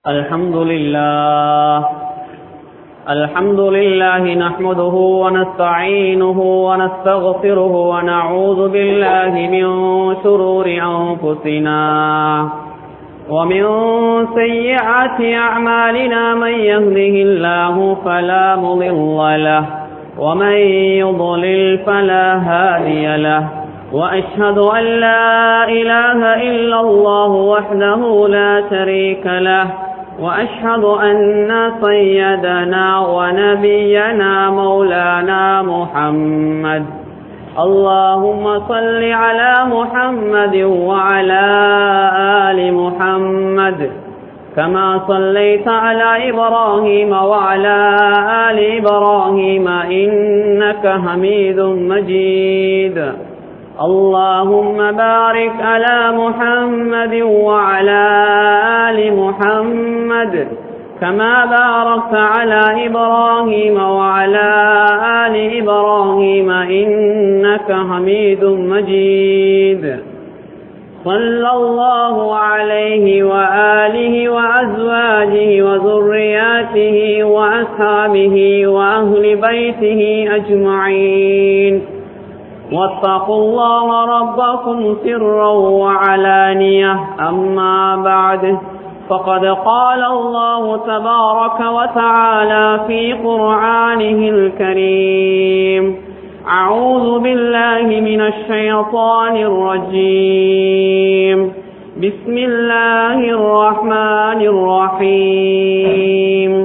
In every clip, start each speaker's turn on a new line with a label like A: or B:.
A: الحمد لله الحمد لله نحمده ونستعينه ونستغفره ونعوذ بالله من شرور أنفسنا ومن سيئات أعمالنا من يهده الله فلا مضل له ومن يضلل فلا هادي له وأشهد أن لا إله إلا الله وحده لا شريك له وأشهد أن سيدنا ونبينا مولانا محمد اللهم صل على محمد وعلى آل محمد كما صليت على إبراهيم وعلى آل إبراهيم إنك حميد مجيد اللهم بارك على محمد وعلى آل محمد كما باركت على إبراهيم وعلى آل إبراهيم إنك حميد مجيد صلى الله عليه وآله وأزواجه وذرياته وأصحابه وأهل بيته أجمعين واتقوا الله ربكم سرا وعلانية أما بعد فقد قال الله تبارك وتعالى في قرآنه الكريم أعوذ بالله من الشيطان الرجيم بسم الله الرحمن الرحيم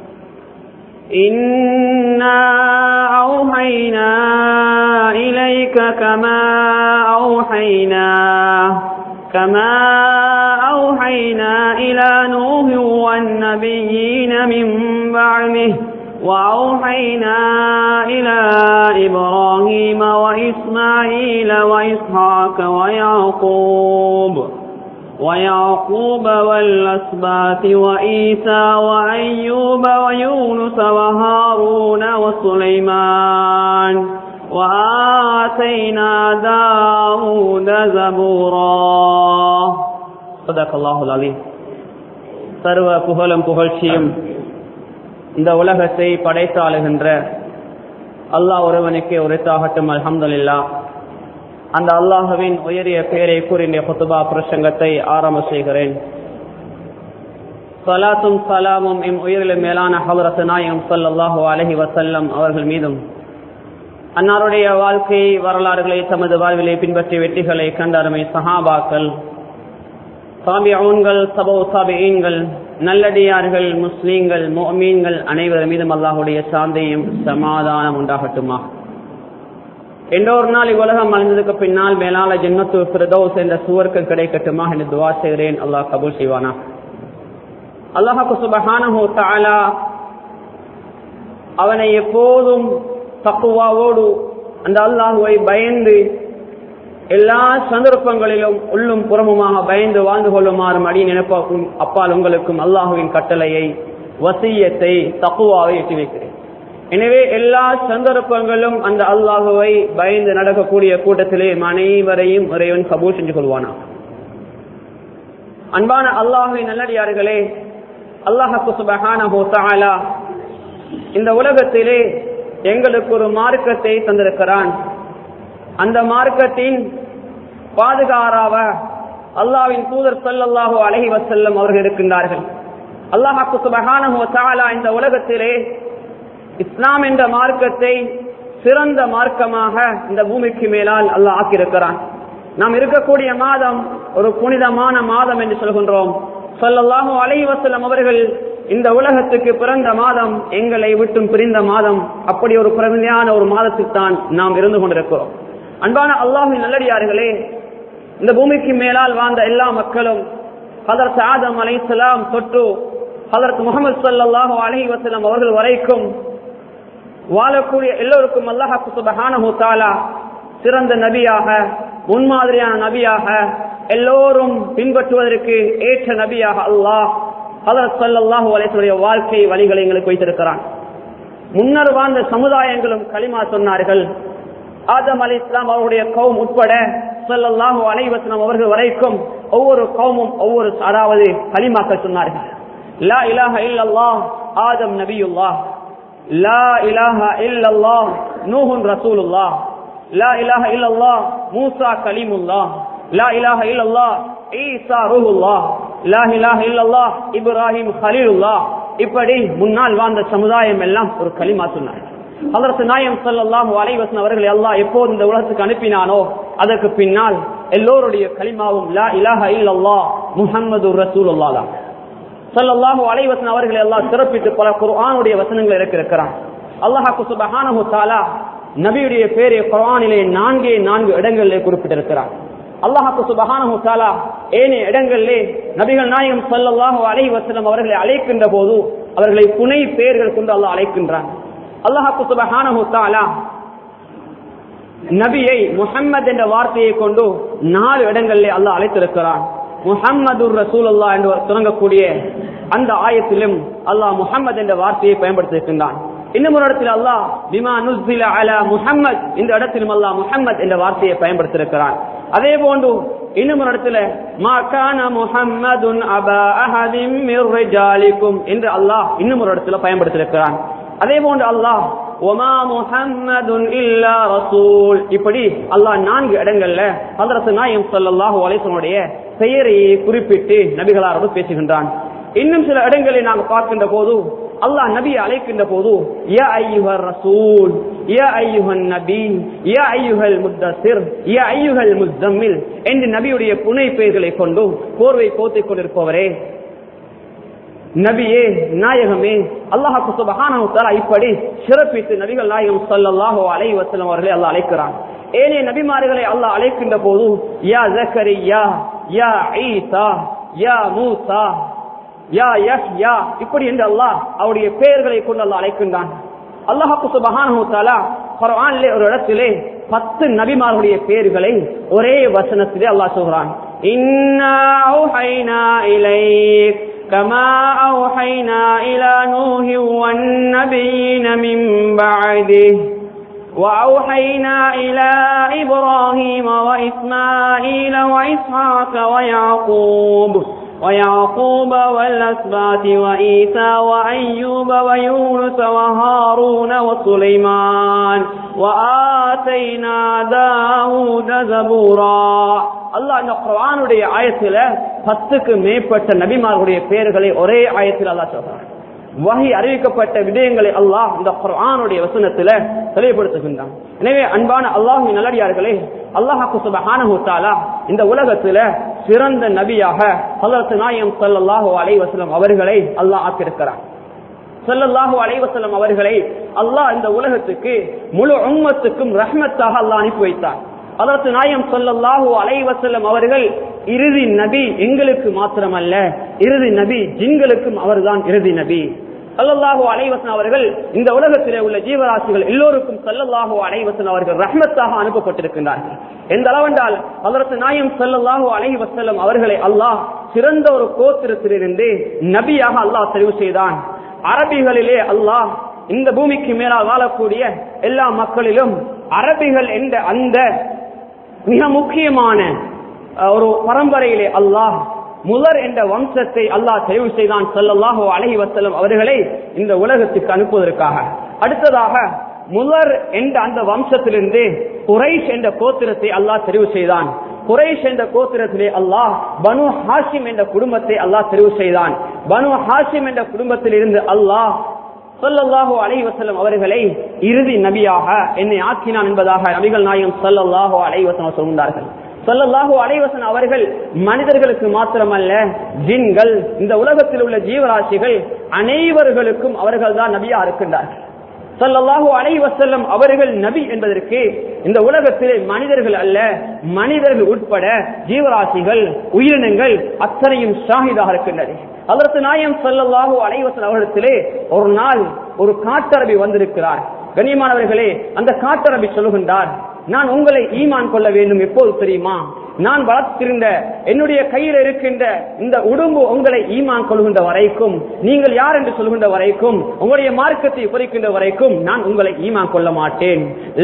A: إنا أوحينا إليك كما أوحينا كما أوحينا إلى نوح والنبيين من بعده وأوحينا إلى إبراهيم وإسماعيل وإسحاق ويعقوب ويعقوب والأسباط وإيسى وأيوب ويونس وهارون وسليمان وآتينا داود زبورا صدق الله العظيم சர்வ புகழும் புகழ்ச்சியும் இந்த உலகத்தை படைத்தாளுகின்ற அல்லாஹ் ஒருவனுக்கே உரைத்தாகட்டும் அல்ஹம்துலில்லா அந்த அல்லாஹுவின் உயரிய பெயரை கூறிய குத்துபா பிரசங்கத்தை ஆரம்ப செய்கிறேன் சலாத்தும் சலாமும் எம் உயிரிலும் மேலான ஹவரத்து நாயகம் சல்லாஹூ அலஹி வசல்லம் அவர்கள் மீதும் அன்னாருடைய வாழ்க்கை வரலாறுகளை தமது வாழ்விலை பின்பற்றிய வெற்றிகளை கண்ட அருமை சஹாபாக்கள் சாபியவுன்கள் சபோ சாபியீன்கள் நல்லடியார்கள் முஸ்லீம்கள் மோமீன்கள் அனைவர் மீதும் அல்லாஹுடைய சாந்தியும் சமாதானம் உண்டாகட்டுமா எண்டோர் நாள் இவ்வுலகம் அழிந்ததுக்கு பின்னால் மேலால ஜென்மத்து பிரதோஸ் என்ற சுவர்க்கு கிடைக்கட்டுமா என்று துவா செய்கிறேன் அல்லாஹ் கபூல் செய்வானா அல்லாஹாக்கு சுபஹானஹோ தாலா அவனை எப்போதும் தக்குவாவோடு அந்த அல்லாஹுவை பயந்து எல்லா சந்தர்ப்பங்களிலும் உள்ளும் புறமுமாக பயந்து வாழ்ந்து கொள்ளுமாறும் அடி நினைப்பாக்கும் அப்பால் உங்களுக்கும் அல்லாஹுவின் கட்டளையை வசியத்தை தக்குவாவை எட்டி வைக்கிறேன் எனவே எல்லா சந்தர்ப்பங்களும் அந்த அல்லாஹுவை பயந்து நடக்கக்கூடிய கூட்டத்திலே அனைவரையும் இறைவன் கபூல் செஞ்சு கொள்வானா அன்பான அல்லாஹுவின் நல்லடியார்களே அல்லாஹு சுபஹானா இந்த உலகத்திலே எங்களுக்கு ஒரு மார்க்கத்தை தந்திருக்கிறான் அந்த மார்க்கத்தின் பாதுகாராக அல்லாவின் தூதர் சல்லாஹூ அலஹி வசல்லம் அவர்கள் இருக்கின்றார்கள் அல்லாஹாக்கு சுபஹானா இந்த உலகத்திலே இஸ்லாம் என்ற மார்க்கத்தை சிறந்த மார்க்கமாக இந்த பூமிக்கு மேலால் அல்லாஹ் ஆக்கியிருக்கிறான் நாம் இருக்கக்கூடிய மாதம் ஒரு புனிதமான மாதம் என்று சொல்கின்றோம் சொல்லல்லாஹு அலைவசல்லம் அவர்கள் இந்த உலகத்துக்கு பிறந்த மாதம் எங்களை விட்டும் பிரிந்த மாதம் அப்படி ஒரு பிரமையான ஒரு மாதத்துக்கு தான் நாம் இருந்து கொண்டிருக்கிறோம் அன்பான அல்லாஹின் நல்லடியார்களே இந்த பூமிக்கு மேலால் வாழ்ந்த எல்லா மக்களும் ஹதரத் ஆதம் அலை சலாம் தொட்டு ஹதரத் முகமது சல்லாஹூ அலஹி வசலம் அவர்கள் வரைக்கும் வாழக்கூடிய எல்லோருக்கும் அல்லாஹாக்கு சுபஹானஹு தாலா சிறந்த நபியாக முன்மாதிரியான நபியாக எல்லோரும் பின்பற்றுவதற்கு ஏற்ற நபியாக அல்லாஹ் ஹதரத் சல்லாஹூ அலேசுடைய வாழ்க்கை வழிகளை எங்களுக்கு வைத்திருக்கிறான் முன்னர் வாழ்ந்த சமுதாயங்களும் களிமா சொன்னார்கள் ஆதம் அலி இஸ்லாம் அவருடைய கௌம் உட்பட ஸல்லல்லாஹு அலைஹி வஸல்லம் அவர்கள் வரைக்கும் ஒவ்வொரு கௌமும் ஒவ்வொரு அதாவது கலிமாக்கள் சொன்னார்கள் லா இலாஹ இல்லல்லாஹ் ஆதம் நபியுல்லாஹ் லா இலாஹ இல்லல்லாஹ் நூஹுன் ரசூலுல்லாஹ் லா இலாஹ இல்லல்லாஹ் மூசா கலீமுல்லாஹ் லா இலாஹ இல்லல்லாஹ் ஈசா ரூஹுல்லாஹ் லா இலாஹ இல்லல்லாஹ் இப்ராஹிம் கலீலுல்லாஹ் இப்படி முன்னால் வாழ்ந்த சமுதாயம் எல்லாம் ஒரு களிமா சொன்னார் அதற்கு நாயம் ஸல்லல்லாஹு அலைஹி வஸல்லம் அவர்களை அல்லாஹ் எப்போது இந்த உலகத்துக்கு அனுப்பினானோ அதற்கு பின்னால் எல்லோருடைய களிமாவும் லா இலாஹ இல்லல்லாஹ் முஹம்மது ரசூலுல்லாஹ் தான் ஸல்லல்லாஹு அலைஹி வஸல்லம் அவர்களை அல்லாஹ் சிறப்பித்து பல குர்ஆனுடைய வசனங்களை இறக்கியிருக்கிறான் அல்லாஹ் சுப்ஹானஹு தஆலா நபியுடைய பேரை குர்ஆனிலே நான்கே நான்கு இடங்களிலே குறிப்பிட்டிருக்கிறார் அல்லாஹாக்கு சுபஹானஹு தஆலா ஏனைய இடங்களிலே நபிகள் நாயகம் ஸல்லல்லாஹு அலைஹி வஸல்லம் அவர்களை அழைக்கின்ற போது அவர்களை புனை பெயர்கள் கொண்டு அல்லாஹ் அழைக்கின்றான் அல்லாஹாக்கு சுபஹானஹு தஆலா நபியை முஹம்மது என்ற வார்த்தையை கொண்டு நாலு இடங்களிலே அல்லாஹ் அழைத்திருக்கிறான் முஹம்மது ரசூலுல்லாஹ் என்று தொடங்கக்கூடிய அந்த ஆயத்திலும் அல்லாஹ் முஹம்மது என்ற வார்த்தையை பயன்படுத்தியிருக்கின்றான் இன்னும் ஒரு இடத்தில் அல்லாஹ் பிமா நுஸ்ஸில அலா முஹம்மத் இந்த இடத்திலும் அல்லாஹ் முஹம்மத் என்ற வார்த்தையை பயன்படுத்தியிருக்கிறான் அதே போன்று இன்னும் ஒரு இடத்துல மா கான முஹம்மதுன் அபா அஹதிம் மிர் ரிஜாலிக்கும் என்று அல்லாஹ் இன்னும் ஒரு இடத்துல பயன்படுத்தியிருக்கிறான் அதே போன்று அல்லாஹ் ஒமா முஹம்மதுன் இல்லா ரசூல் இப்படி அல்லாஹ் நான்கு இடங்கள்ல ஹதரத் நாயம் ஸல்லல்லாஹு அலைஹி வஸல்லுடைய பெயரையே குறிப்பிட்டு நபிகளாரோடு பேசுகின்றான் இன்னும் சில இடங்களில் நாங்கள் பார்க்கின்ற போது அல்லாஹ் நபியை அழைக்கின்ற போது யா ஐயுஹர் ரசூல் யா ஐயுஹன் நபி யா ஐயுஹல் முத்தசிர் யா ஐயுஹல் முஸ்தம்மில் என்று நபியுடைய புனை பெயர்களை கொண்டு போர்வை போத்திக் கொண்டிருப்பவரே நபியே நாயகமே அல்லாஹு சுபஹானஹு தஆலா இப்படி சிறப்பித்து நபிகள் நாயகம் ஸல்லல்லாஹு அலைஹி வஸல்லம் அவர்களை அல்லாஹ் அழைக்கிறான் ஏனைய நபிமார்களை அல்லாஹ் அழைக்கின்ற போது யா ஜக்கரியா யா ஈசா யா மூசா யா யஹ்யா இப்படி என்று அல்லாஹ் அவருடைய பெயர்களை கொண்டு அல்லாஹ் அழைக்கின்றான் அல்லாஹு சுபஹானஹு தஆலா குர்ஆனிலே ஒரு இடத்திலே பத்து நபிமார்களுடைய பெயர்களை ஒரே வசனத்திலே அல்லாஹ் சொல்கிறான் இன்னா அவுஹைனா இலைக் كما أوحينا إلى نوح والنبيين من بعده وأوحينا إلى إبراهيم وإسماعيل وإسحاق ويعقوب ويعقوب والأسباط وإيسى وأيوب ويونس وهارون وسليمان وآتينا داود زبورا அல்லாஹ் இந்த குர்ஆனுடைய ஆயத்துல பத்துக்கு மேற்பட்ட நபிமார்களுடைய பெயர்களை ஒரே ஆயத்தில் அல்லாஹ் சொல்றான் வகை அறிவிக்கப்பட்ட விடயங்களை அல்லாஹ் இந்த குர்ஆனுடைய வசனத்துல தெளிவுபடுத்துகின்றான் எனவே அன்பான அல்லாஹின் நல்லடியார்களே அல்லாஹாக்கு சுபஹானஹு தஆலா இந்த உலகத்துல சிறந்த நபியாக ஹஜரத் நாயம் ஸல்லல்லாஹு அலைஹி வஸல்லம் அவர்களை அல்லாஹ் ஆக்கியிருக்கிறான் ஸல்லல்லாஹு அலைஹி வஸல்லம் அவர்களை அல்லாஹ் இந்த உலகத்துக்கு முழு உம்மத்துக்கும் ரஹ்மத்தாக அல்லாஹ் அனுப்பி வைத்தார் அதற்கு நாயம் சொல்லல்லாஹு அலைவசல்லம் அவர்கள் இறுதி நபி எங்களுக்கு மாத்திரமல்ல இறுதி நபி ஜின்களுக்கும் அவர்தான் இறுதி நபி சல்லல்லாஹு அலைவசன் அவர்கள் இந்த உலகத்திலே உள்ள ஜீவராசிகள் எல்லோருக்கும் சல்லல்லாஹு அலைவசன் அவர்கள் ரஹ்மத்தாக அனுப்பப்பட்டிருக்கின்றார்கள் எந்த அளவென்றால் அதற்கு நாயம் சல்லல்லாஹு அலைஹி வசல்லம் அவர்களை அல்லாஹ் சிறந்த ஒரு கோத்திரத்திலிருந்து நபியாக அல்லாஹ் தெரிவு செய்தான் அரபிகளிலே அல்லாஹ் இந்த பூமிக்கு மேலால் வாழக்கூடிய எல்லா மக்களிலும் அரபிகள் என்ற அந்த மிக முக்கியமான ஒரு பரம்பரையிலே அல்லாஹ் முதர் என்ற வம்சத்தை அல்லாஹ் தெரிவு செய்தான் சொல்லல்லாஹோ அலஹி வசலம் அவர்களை இந்த உலகத்துக்கு அனுப்புவதற்காக அடுத்ததாக முதர் என்ற அந்த வம்சத்திலிருந்து குறைஷ் என்ற கோத்திரத்தை அல்லாஹ் தெரிவு செய்தான் குறைஷ் என்ற கோத்திரத்திலே அல்லாஹ் பனு ஹாஷிம் என்ற குடும்பத்தை அல்லாஹ் தெரிவு செய்தான் பனு ஹாஷிம் என்ற குடும்பத்தில் இருந்து அல்லாஹ் சொல்லல்லாஹு அலை வசல்லம் அவர்களை இறுதி நபியாக என்னை ஆக்கினான் என்பதாக நபிகள் நாயகம் சொல்லல்லாஹு அலை வசனம் சொல்கின்றார்கள் சொல்லல்லாஹு அலைவசன் அவர்கள் மனிதர்களுக்கு மாத்திரமல்ல ஜின்கள் இந்த உலகத்தில் உள்ள ஜீவராசிகள் அனைவர்களுக்கும் அவர்கள் தான் நபியா இருக்கின்றார்கள் சல்லல்லாஹு அலை வசல்லம் அவர்கள் நபி என்பதற்கு இந்த உலகத்திலே மனிதர்கள் அல்ல மனிதர்கள் உட்பட ஜீவராசிகள் உயிரினங்கள் அத்தனையும் ஷாஹிதாக இருக்கின்றது அதற்கு நாயம் சல்லல்லாஹு அலைவசன் அவர்களிடத்திலே ஒரு நாள் ஒரு காட்டரபி வந்திருக்கிறார் கண்ணியமானவர்களே அந்த காட்டரபி சொல்லுகின்றார் நான் உங்களை ஈமான் கொள்ள வேண்டும் எப்போது தெரியுமா நான் வளர்த்திருந்த என்னுடைய கையில் இருக்கின்ற இந்த உடம்பு உங்களை ஈமான் கொள்கின்ற வரைக்கும் நீங்கள் யார் என்று சொல்கின்ற வரைக்கும் உங்களுடைய மார்க்கத்தை குறைக்கின்ற வரைக்கும் நான் உங்களை ஈமான் கொள்ள மாட்டேன்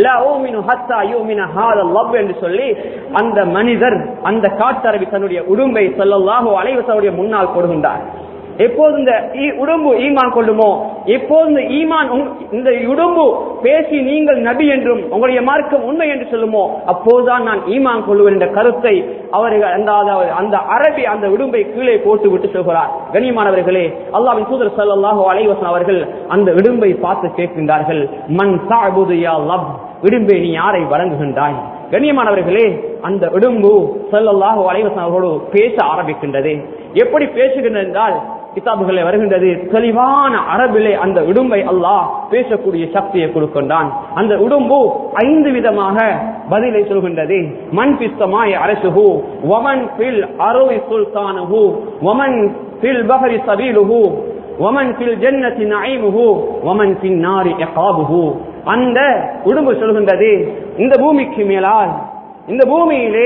A: என்று சொல்லி அந்த மனிதர் அந்த காட்டரவி தன்னுடைய உடும்பை சொல்லலாக அலைவசனுடைய முன்னால் கொடுகின்றார் எப்போது இந்த ஈ- உடம்பு ஈமான் கொள்ளுமோ எப்போது இந்த ஈமான் உங்- இந்த உடம்பு பேசி நீங்கள் நபி என்றும் உங்களுடைய மார்க்கம் உண்மை என்று சொல்லுமோ அப்போதுதான் நான் ஈமான் கொள்ளுவேன் என்ற கருத்தை அவர்கள் அந்த அதாவது அந்த அரபி அந்த உடும்பை கீழே போட்டு விட்டு சொல்கிறார் கண்ணியமானவர்களே அல்லாஹ்வின் தூதர் ஸல்லல்லாஹு அலைஹி வஸல்லம் அவர்கள் அந்த இடும்பை பார்த்து கேட்கின்றார்கள் மன் தஅபுது யா லப் இடும்பை நீ யாரை வணங்குகின்றாய் கண்ணியமானவர்களே அந்த இடும்பு ஸல்லல்லாஹு அலைஹி வஸல்லம் அவர்களோடு பேச ஆரம்பிக்கின்றது எப்படி பேசுகின்றது என்றால் கிதாபுகளில் வருகின்றது தெளிவான அரபிலே அந்த உடும்பை அல்லாஹ் பேசக்கூடிய சக்தியை கொடுக்கின்றான் அந்த உடும்பு ஐந்து விதமாக பதிலை சொல்கின்றது மண் பிஸ்தமாய் அரசுஹு வமன் பில் அருவி சுல்தானுஹு வமன் பில் பஹரி சபீலுஹு வமன் பில் ஜன்னதி நைமுஹு வமன் பின் நாரி இகாபுஹு அந்த உடும்பு சொல்கின்றது இந்த பூமிக்கு மேலால் இந்த பூமியிலே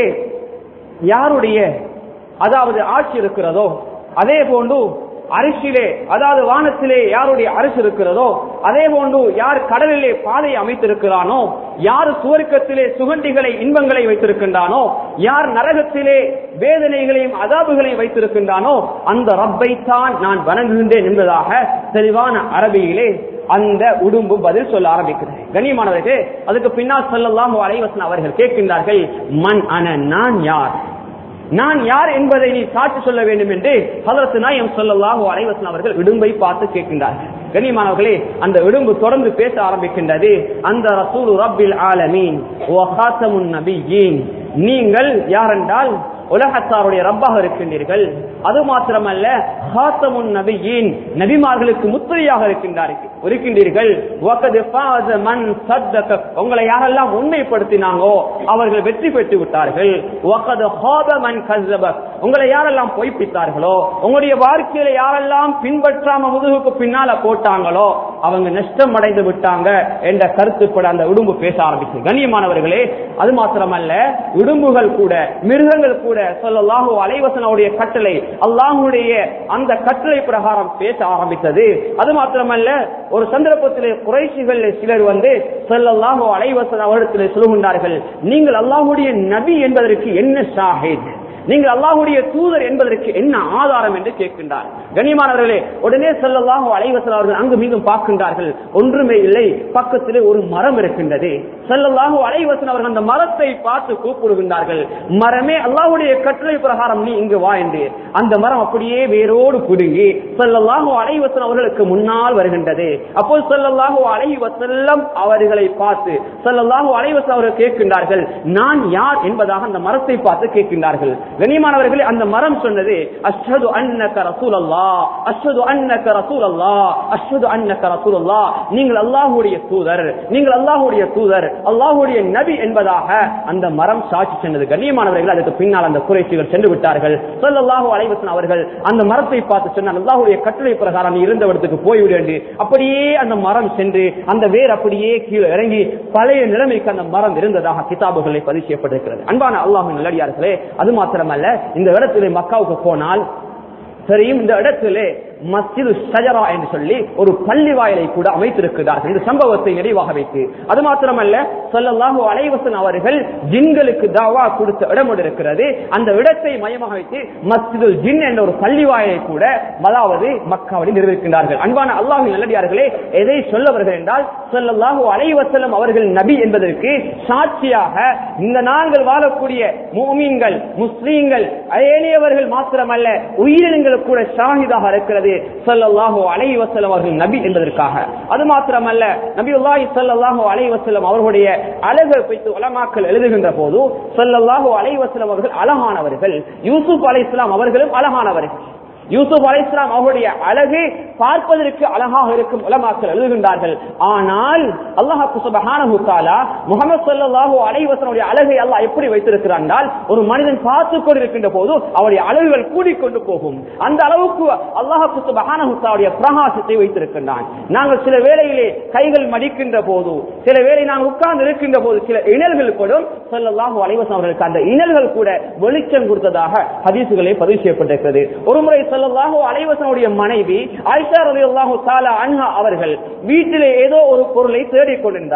A: யாருடைய அதாவது ஆட்சி இருக்கிறதோ அதே போன்று அரிசியிலே அதாவது வானத்திலே யாருடைய அரசு இருக்கிறதோ அதே போன்று யார் கடலிலே பாதை அமைத்திருக்கிறானோ யார் சுவர்க்கத்திலே சுகண்டிகளை இன்பங்களை வைத்திருக்கின்றானோ யார் நரகத்திலே வேதனைகளையும் அதாபுகளையும் வைத்திருக்கின்றானோ அந்த ரப்பைத்தான் நான் வணங்குகின்றேன் என்பதாக தெளிவான அரபியிலே அந்த உடும்பு பதில் சொல்ல ஆரம்பிக்கிறது கண்ணியமானவர்களே அதுக்கு பின்னால் சொல்லலாம் அலைவசன் அவர்கள் கேட்கின்றார்கள் மண் அன நான் யார் நான் யார் என்பதை நீ சாட்சி சொல்ல வேண்டும் என்று ஹதரத்து நாயம் சொல்லல்லாஹு அலைவசன் அவர்கள் இடும்பை பார்த்து கேட்கின்றார்கள் கண்ணியமானவர்களே அந்த இடும்பு தொடர்ந்து பேச ஆரம்பிக்கின்றது அந்த ரசூல் ரப்பில் ஆலமீன் ஓ ஹாத்தமுன் நபியீன் நீங்கள் யாரென்றால் உலகத்தாருடைய ரப்பாக இருக்கின்றீர்கள் அது மாத்திரமல்ல ஹாத்தமுன் நபியின் நபிமார்களுக்கு முத்திரையாக இருக்கின்றார்கள் இருக்கின்றீர்கள் வகது ஃபாஸ மன் சத்தக உங்களை யாரெல்லாம் உண்மைப்படுத்தினாங்கோ அவர்கள் வெற்றி பெற்று விட்டார்கள் வகது ஹாப மன் கஸப உங்களை யாரெல்லாம் பொய்ப்பித்தார்களோ உங்களுடைய வாழ்க்கையில யாரெல்லாம் பின்பற்றாம முதுகுக்கு பின்னால போட்டாங்களோ அவங்க நஷ்டம் அடைந்து விட்டாங்க என்ற கருத்துப்பட அந்த உடும்பு பேச ஆரம்பிச்சு கண்ணியமானவர்களே அது மாத்திரமல்ல உடும்புகள் கூட மிருகங்கள் கூட சொல்லலாஹு அலைவசனுடைய கட்டளை அல்லாஹுடைய அந்த கட்டளை பிரகாரம் பேச ஆரம்பித்தது அது மாத்திரமல்ல ஒரு சந்தர்ப்பத்திலே குறைசிகள் சிலர் வந்து சொல்லல்லாஹு அலைவசன் அவரிடத்திலே சொல்லுகின்றார்கள் நீங்கள் அல்லாஹுடைய நபி என்பதற்கு என்ன ஷாஹித் நீங்கள் அல்லாஹுடைய தூதர் என்பதற்கு என்ன ஆதாரம் என்று கேட்கின்றார் கண்ணியமானவர்களே உடனே செல்லல்லாஹு அலைவசல் அவர்கள் அங்கு மீண்டும் பார்க்கின்றார்கள் ஒன்றுமே இல்லை பக்கத்திலே ஒரு மரம் இருக்கின்றது செல்லல்லாஹு அலைவசன் அவர்கள் அந்த மரத்தை பார்த்து கூப்பிடுகின்றார்கள் மரமே அல்லாஹுடைய கட்டளை பிரகாரம் நீ இங்கு வா என்று அந்த மரம் அப்படியே வேரோடு குடுங்கி செல்லல்லாஹு அலைவசன் அவர்களுக்கு முன்னால் வருகின்றது அப்போது செல்லல்லாஹு அலைவசல்லம் அவர்களை பார்த்து செல்லல்லாஹு அலைவசன் அவர்கள் கேட்கின்றார்கள் நான் யார் என்பதாக அந்த மரத்தை பார்த்து கேட்கின்றார்கள் கண்ணியமானவர்களே அந்த மரம் சொன்னது அஷ்ஹது அன்னக ரசூலல்லா அஷ்ஹது அன்னக ரசூலல்லா அஷ்ஹது அன்னக ரசூலல்லா நீங்கள் அல்லாஹ்வுடைய தூதர் நீங்கள் அல்லாஹ்வுடைய தூதர் அல்லாஹ்வுடைய நபி என்பதாக அந்த மரம் சாட்சி சொன்னது கண்ணியமானவர்கள் அதுக்கு பின்னால் அந்த குறைச்சிகள் சென்று விட்டார்கள் ஸல்லல்லாஹு அலைஹி வஸல்லம் அவர்கள் அந்த மரத்தை பார்த்து சொன்னார் அல்லாஹ்வுடைய கட்டளை பிரகாரம் நீ இருந்த இடத்துக்கு போய்விடு என்று அப்படியே அந்த மரம் சென்று அந்த வேர் அப்படியே கீழே இறங்கி பழைய நிலைமைக்கு அந்த மரம் இருந்ததாக கிதாபுகளை பதிவு செய்யப்பட்டிருக்கிறது அன்பான அல்லாஹ் நல்லடியார்களே அது மாத்திரமல்ல இந்த இடத்திலே மக்காவுக்கு போனால் தெரியும் இந்த இடத்திலே மஸ்ஜிது ஷஜரா என்று சொல்லி ஒரு பள்ளி வாயிலை கூட அமைத்திருக்கிறார்கள் இந்த சம்பவத்தை நிறைவாக வைத்து அது மாத்திரமல்ல சொல்லல்லாஹு அலைவசன் அவர்கள் ஜின்களுக்கு தாவா கொடுத்த இடம் ஒன்று இருக்கிறது அந்த இடத்தை மையமாக வைத்து மஸ்ஜிது ஜின் என்ற ஒரு பள்ளி வாயிலை கூட அதாவது மக்காவில் நிறுவிக்கின்றார்கள் அன்பான அல்லாஹு நல்லடியார்களே எதை சொல்ல வருகிறேன் என்றால் சொல்லல்லாஹு அலைவசலம் அவர்கள் நபி என்பதற்கு சாட்சியாக இந்த நாங்கள் வாழக்கூடிய மூமீன்கள் முஸ்லீம்கள் ஏனையவர்கள் மாத்திரமல்ல உயிரினங்கள் கூட ஷாஹிதாக இருக்கிறது ஸல்லல்லாஹு அலைஹி வஸல்லம் அவர்கள் நபி என்பதற்காக அது மாத்திரமல்ல நபியுல்லாஹி ஸல்லல்லாஹு அலைஹி வஸல்லம் அவர்களுடைய அழகை வைத்து உலமாக்கள் எழுதுகின்ற போது ஸல்லல்லாஹு அலைஹி வஸல்லம் அவர்கள் அழகானவர்கள் யூசுப் அலைஹிஸ்ஸலாம் அவர்களும் அழகானவர்கள் யூசுப் அலைஹிஸ்ஸலாம் அவருடைய அழகு பார்ப்பதற்கு அழகாக இருக்கும் உலமாக்கள் எழுதுகின்றார்கள் ஆனால் அல்லாஹு சுபஹானஹு தஆலா முஹம்மது ஸல்லல்லாஹு அலைஹி வஸல்லம் அழகை அல்லாஹ் எப்படி வைத்திருக்கிறார் என்றால் ஒரு மனிதன் பார்த்து கொண்டிருக்கின்ற போது அவருடைய அழகுகள் கூடிக்கொண்டு போகும் அந்த அளவுக்கு அல்லாஹு சுபஹானஹு தஆலாவுடைய பிரகாசத்தை வைத்திருக்கின்றான் நாங்கள் சில வேளையிலே கைகள் மடிக்கின்ற போது சில வேளை நாங்கள் உட்கார்ந்து இருக்கின்ற போது சில இணல்கள் கூடும் ஸல்லல்லாஹு அலைஹி வஸல்லம் அவர்களுக்கு அந்த இணல்கள் கூட வெளிச்சம் கொடுத்ததாக ஹதீசுகளே பதிவு செய்யப்பட்டிருக்கிறது ஒருமுறை ஸல்லல்லாஹு அலைஹி வஸல்லம் மனைவி ஆயிஷா ரலியல்லாஹு தஆலா அன்ஹா அவர்கள் வீட்டிலே ஏதோ ஒரு பொருளை தேடிக் கொண்டிருந்தார்கள்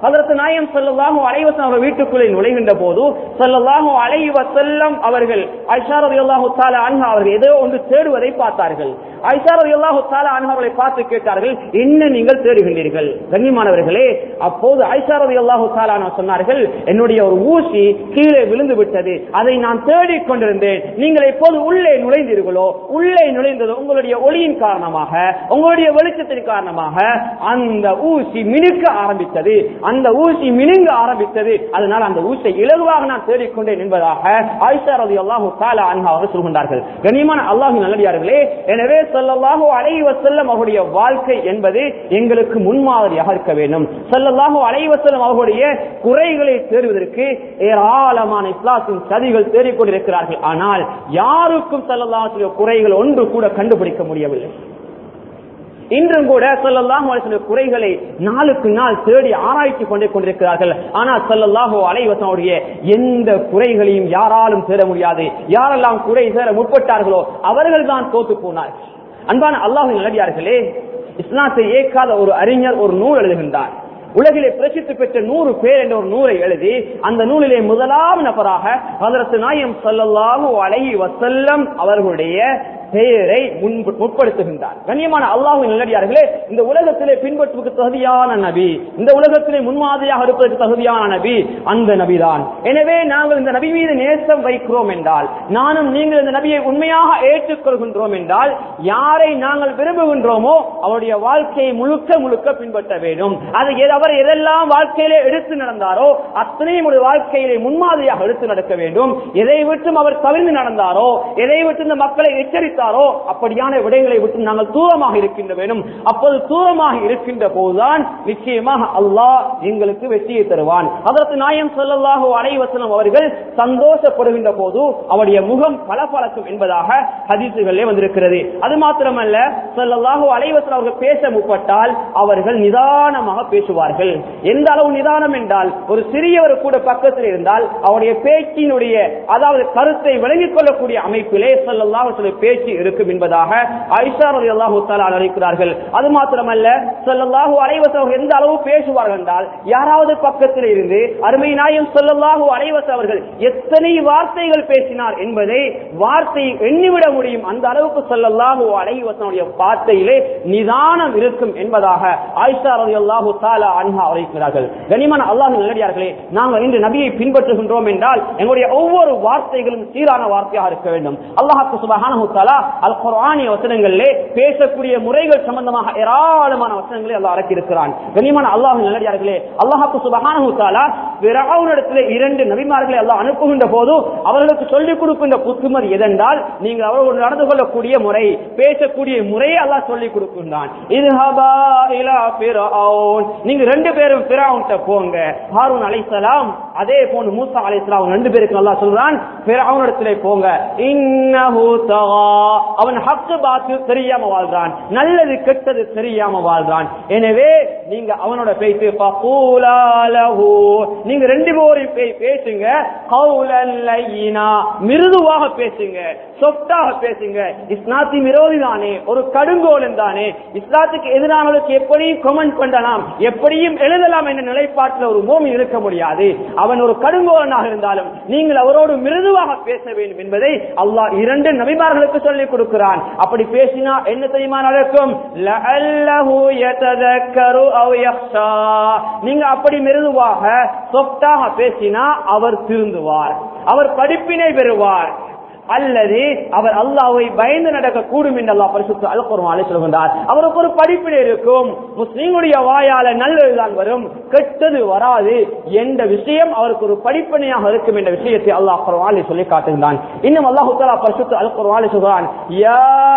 A: அதற்கு நாயம் செல்லல்லாஹு அலைவசம் அவர் வீட்டுக்குள்ளே நுழைகின்ற போது செல்லல்லாஹு அலைவசல்லம் அவர்கள் ஐஷார் அல்லாஹு தாலா அன்ஹா அவர்கள் ஏதோ ஒன்று தேடுவதை பார்த்தார்கள் ஐஷார் அல்லாஹு தாலா அன்ஹா அவர்களை பார்த்து கேட்டார்கள் என்ன நீங்கள் தேடுகின்றீர்கள் கண்ணியமானவர்களே அப்போது ஐஷார் அல்லாஹு தாலா சொன்னார்கள் என்னுடைய ஒரு ஊசி கீழே விழுந்து விட்டது அதை நான் தேடிக் கொண்டிருந்தேன் நீங்கள் எப்போது உள்ளே நுழைந்தீர்களோ உள்ளே நுழைந்தது உங்களுடைய ஒளியின் காரணமாக உங்களுடைய வெளிச்சத்தின் காரணமாக அந்த ஊசி மினுக்க ஆரம்பித்தது அந்த ஊசி மினுங்க ஆரம்பித்தது அதனால் அந்த ஊசியை இலகுவாக நான் தேடிக்கொண்டேன் என்பதாக ஆயிஷா ரதி அல்லாஹு தாலா அன்ஹா அவர்கள் சொல்கின்றார்கள் கண்ணியமான அல்லாஹு நல்லடியார்களே எனவே சொல்லல்லாஹு அலைவ செல்லம் அவருடைய வாழ்க்கை என்பது எங்களுக்கு முன்மாதிரியாக இருக்க வேண்டும் சொல்லல்லாஹு அலைவ செல்லம் அவர்களுடைய குறைகளை தேடுவதற்கு ஏராளமான இஸ்லாத்தின் சதிகள் தேடிக்கொண்டிருக்கிறார்கள் ஆனால் யாருக்கும் சொல்லல்லாஹுடைய குறைகள் ஒன்று கூட கண்டுபிடிக்க முடியவில்லை இன்றும் கூட சொல்லலாம் குறைகளை நாளுக்கு நாள் தேடி ஆராய்ச்சி கொண்டே கொண்டிருக்கிறார்கள் ஆனால் சொல்லல்லாஹோ அலைவசனுடைய எந்த குறைகளையும் யாராலும் தேட முடியாது யாரெல்லாம் குறை சேர முற்பட்டார்களோ அவர்கள் தான் தோத்து போனார்கள் அன்பான அல்லாஹின் நல்லடியார்களே இஸ்லாத்தை ஏற்காத ஒரு அறிஞர் ஒரு நூல் எழுதுகின்றார் உலகிலே பிரசித்தி பெற்ற நூறு பேர் என்ற ஒரு நூலை எழுதி அந்த நூலிலே முதலாவது நபராக அதற்கு நாயம் சொல்லல்லாஹு அலைஹி வசல்லம் அவர்களுடைய பெயரை முற்படுத்துகின்றார் கண்ணியமான அல்லாஹின் நல்லடியார்களே இந்த உலகத்திலே பின்பற்றுவதற்கு தகுதியான நபி இந்த உலகத்திலே முன்மாதிரியாக இருப்பதற்கு தகுதியான நபி அந்த நபிதான் எனவே நாங்கள் இந்த நபி மீது நேசம் வைக்கிறோம் என்றால் நானும் நீங்கள் இந்த நபியை உண்மையாக ஏற்றுக்கொள்கின்றோம் என்றால் யாரை நாங்கள் விரும்புகின்றோமோ அவருடைய வாழ்க்கையை முழுக்க முழுக்க பின்பற்ற வேண்டும் அது அவர் எதெல்லாம் வாழ்க்கையிலே எடுத்து நடந்தாரோ அத்தனையும் ஒரு வாழ்க்கையிலே முன்மாதிரியாக எடுத்து நடக்க வேண்டும் எதை விட்டும் அவர் தவிர்த்து நடந்தாரோ எதை விட்டு இந்த மக்களை எச்சரித்தார் விட்டாரோ அப்படியான விடைகளை விட்டு நாங்கள் தூரமாக இருக்கின்ற வேண்டும் அப்போது தூரமாக இருக்கின்ற போதுதான் நிச்சயமாக அல்லாஹ் எங்களுக்கு வெற்றியை தருவான் அதற்கு நாயம் சொல்லல்லாஹோ அனைவசனம் அவர்கள் சந்தோஷப்படுகின்ற போது அவருடைய முகம் பளபளக்கும் என்பதாக ஹதீசுகளே வந்திருக்கிறது அது மாத்திரமல்ல சொல்லல்லாஹோ அலைவசன் அவர்கள் பேச முற்பட்டால் அவர்கள் நிதானமாக பேசுவார்கள் எந்த அளவு நிதானம் என்றால் ஒரு சிறியவர் கூட பக்கத்தில் இருந்தால் அவருடைய பேச்சினுடைய அதாவது கருத்தை விளங்கிக் கொள்ளக்கூடிய அமைப்பிலே சொல்லல்லாஹ் பேச்சு இருக்கும் என்பதாக ஐஷா ரவி அல்லாஹு அழைக்கிறார்கள் அது மாத்திரமல்ல சொல்லல்லாஹு அலைவசம் எந்த அளவு பேசுவார்கள் என்றால் யாராவது பக்கத்தில் இருந்து அருமை நாயம் சொல்லல்லாஹு அலைவச அவர்கள் எத்தனை வார்த்தைகள் பேசினார் என்பதை வார்த்தை எண்ணிவிட முடியும் அந்த அளவுக்கு சொல்லல்லாஹு அலைவசனுடைய வார்த்தையிலே நிதானம் இருக்கும் என்பதாக ஆயிஷா ரவி அல்லாஹு தாலா அன்ஹா அழைக்கிறார்கள் கனிமான அல்லாஹ் நல்லடியார்களே நாங்கள் இன்று நபியை பின்பற்றுகின்றோம் என்றால் எங்களுடைய ஒவ்வொரு வார்த்தைகளும் சீரான வார்த்தையாக இருக்க வேண்டும் அல்லாஹாக்கு சுபஹானஹு தஆலா அல் குர்ஆனிய வசனங்களிலே பேசக்கூடிய முறைகள் சம்பந்தமாக ஏராளமான வசனங்களை அல்லாஹ் இறக்கி இருக்கிறான் கனிமான அல்லாஹ் நல்லடியார்களே அல்லாஹாக்கு சுபஹானஹு தஆலா ஃபிரௌனிடத்திலே இரண்டு நபிமார்களை அல்லாஹ் அனுப்புகின்ற போது அவர்களுக்கு சொல்லிக் கொடுக்கின்ற புத்துமதி எதென்றால் நீங்கள் அவர்களோடு நடந்து கொள்ளக்கூடிய முறை பேசக்கூடிய முறையை அல்லாஹ் சொல்லிக் கொடுக்கின்றான் இதுஹபா இலா ஃபிரௌன் நீங்க ரெண்டு பேரும் ஃபிரௌன்ட்ட போங்க ஹாரூன் அலைஹிஸ்ஸலாம் அதே போன்று மூசா அலைஹிஸ்ஸலாம் ரெண்டு பேருக்கு அல்லாஹ் சொல்றான் ஃபிரௌனிடத்திலே போங்க இன்னஹு தகா அவன் ஹக்கு பாத்து தெரியாம வாழ்றான் நல்லது கெட்டது தெரியாம வாழ்றான் எனவே நீங்க அவனோட பேசி பகூலாலஹு நீங்க ரெண்டு பேரும் பே- பேசுங்க கௌலன் லையினா மிருதுவாக பேசுங்க சொத்தாக பேசுங்க இஸ்லாத்தி விரோதி தானே ஒரு கடுங்கோலன் தானே இஸ்லாத்துக்கு எதிரானவர்களுக்கு எப்படியும் கமெண்ட் பண்ணலாம் எப்படியும் எழுதலாம் என்ற நிலைப்பாட்டில் ஒரு பூமி இருக்க முடியாது அவன் ஒரு கடுங்கோலனாக இருந்தாலும் நீங்கள் அவரோடு மிருதுவாக பேச வேண்டும் என்பதை அல்லாஹ் இரண்டு நபிமார்களுக்கு சொல்லிக் கொடுக்கிறான் அப்படி பேசினா என்ன தெரியுமா நடக்கும் லஅல்லஹு யததக்கரு அவ் யக்ஷா நீங்க அப்படி மிருதுவாக சொத்தாக பேசினா அவர் திருந்துவார் அவர் படிப்பினை பெறுவார் அல்லது அவர் அல்லாஹ்வை பயந்து நடக்க கூடும் என்று அல்லாஹ் பரிசுத்த அல் குர்ஆனில் சொல்கின்றார் அவருக்கு ஒரு படிப்பினை இருக்கும் முஸ்லீமுடைய வாயால நல்லதுதான் வரும் கெட்டது வராது என்ற விஷயம் அவருக்கு ஒரு படிப்பினையாக இருக்கும் என்ற விஷயத்தை அல்லாஹ் குர்ஆனில் சொல்லி காட்டுகின்றான் இன்னும் அல்லாஹ் தஆலா பரிசுத்த அல் குர்ஆனில் சொல்கிறான் யா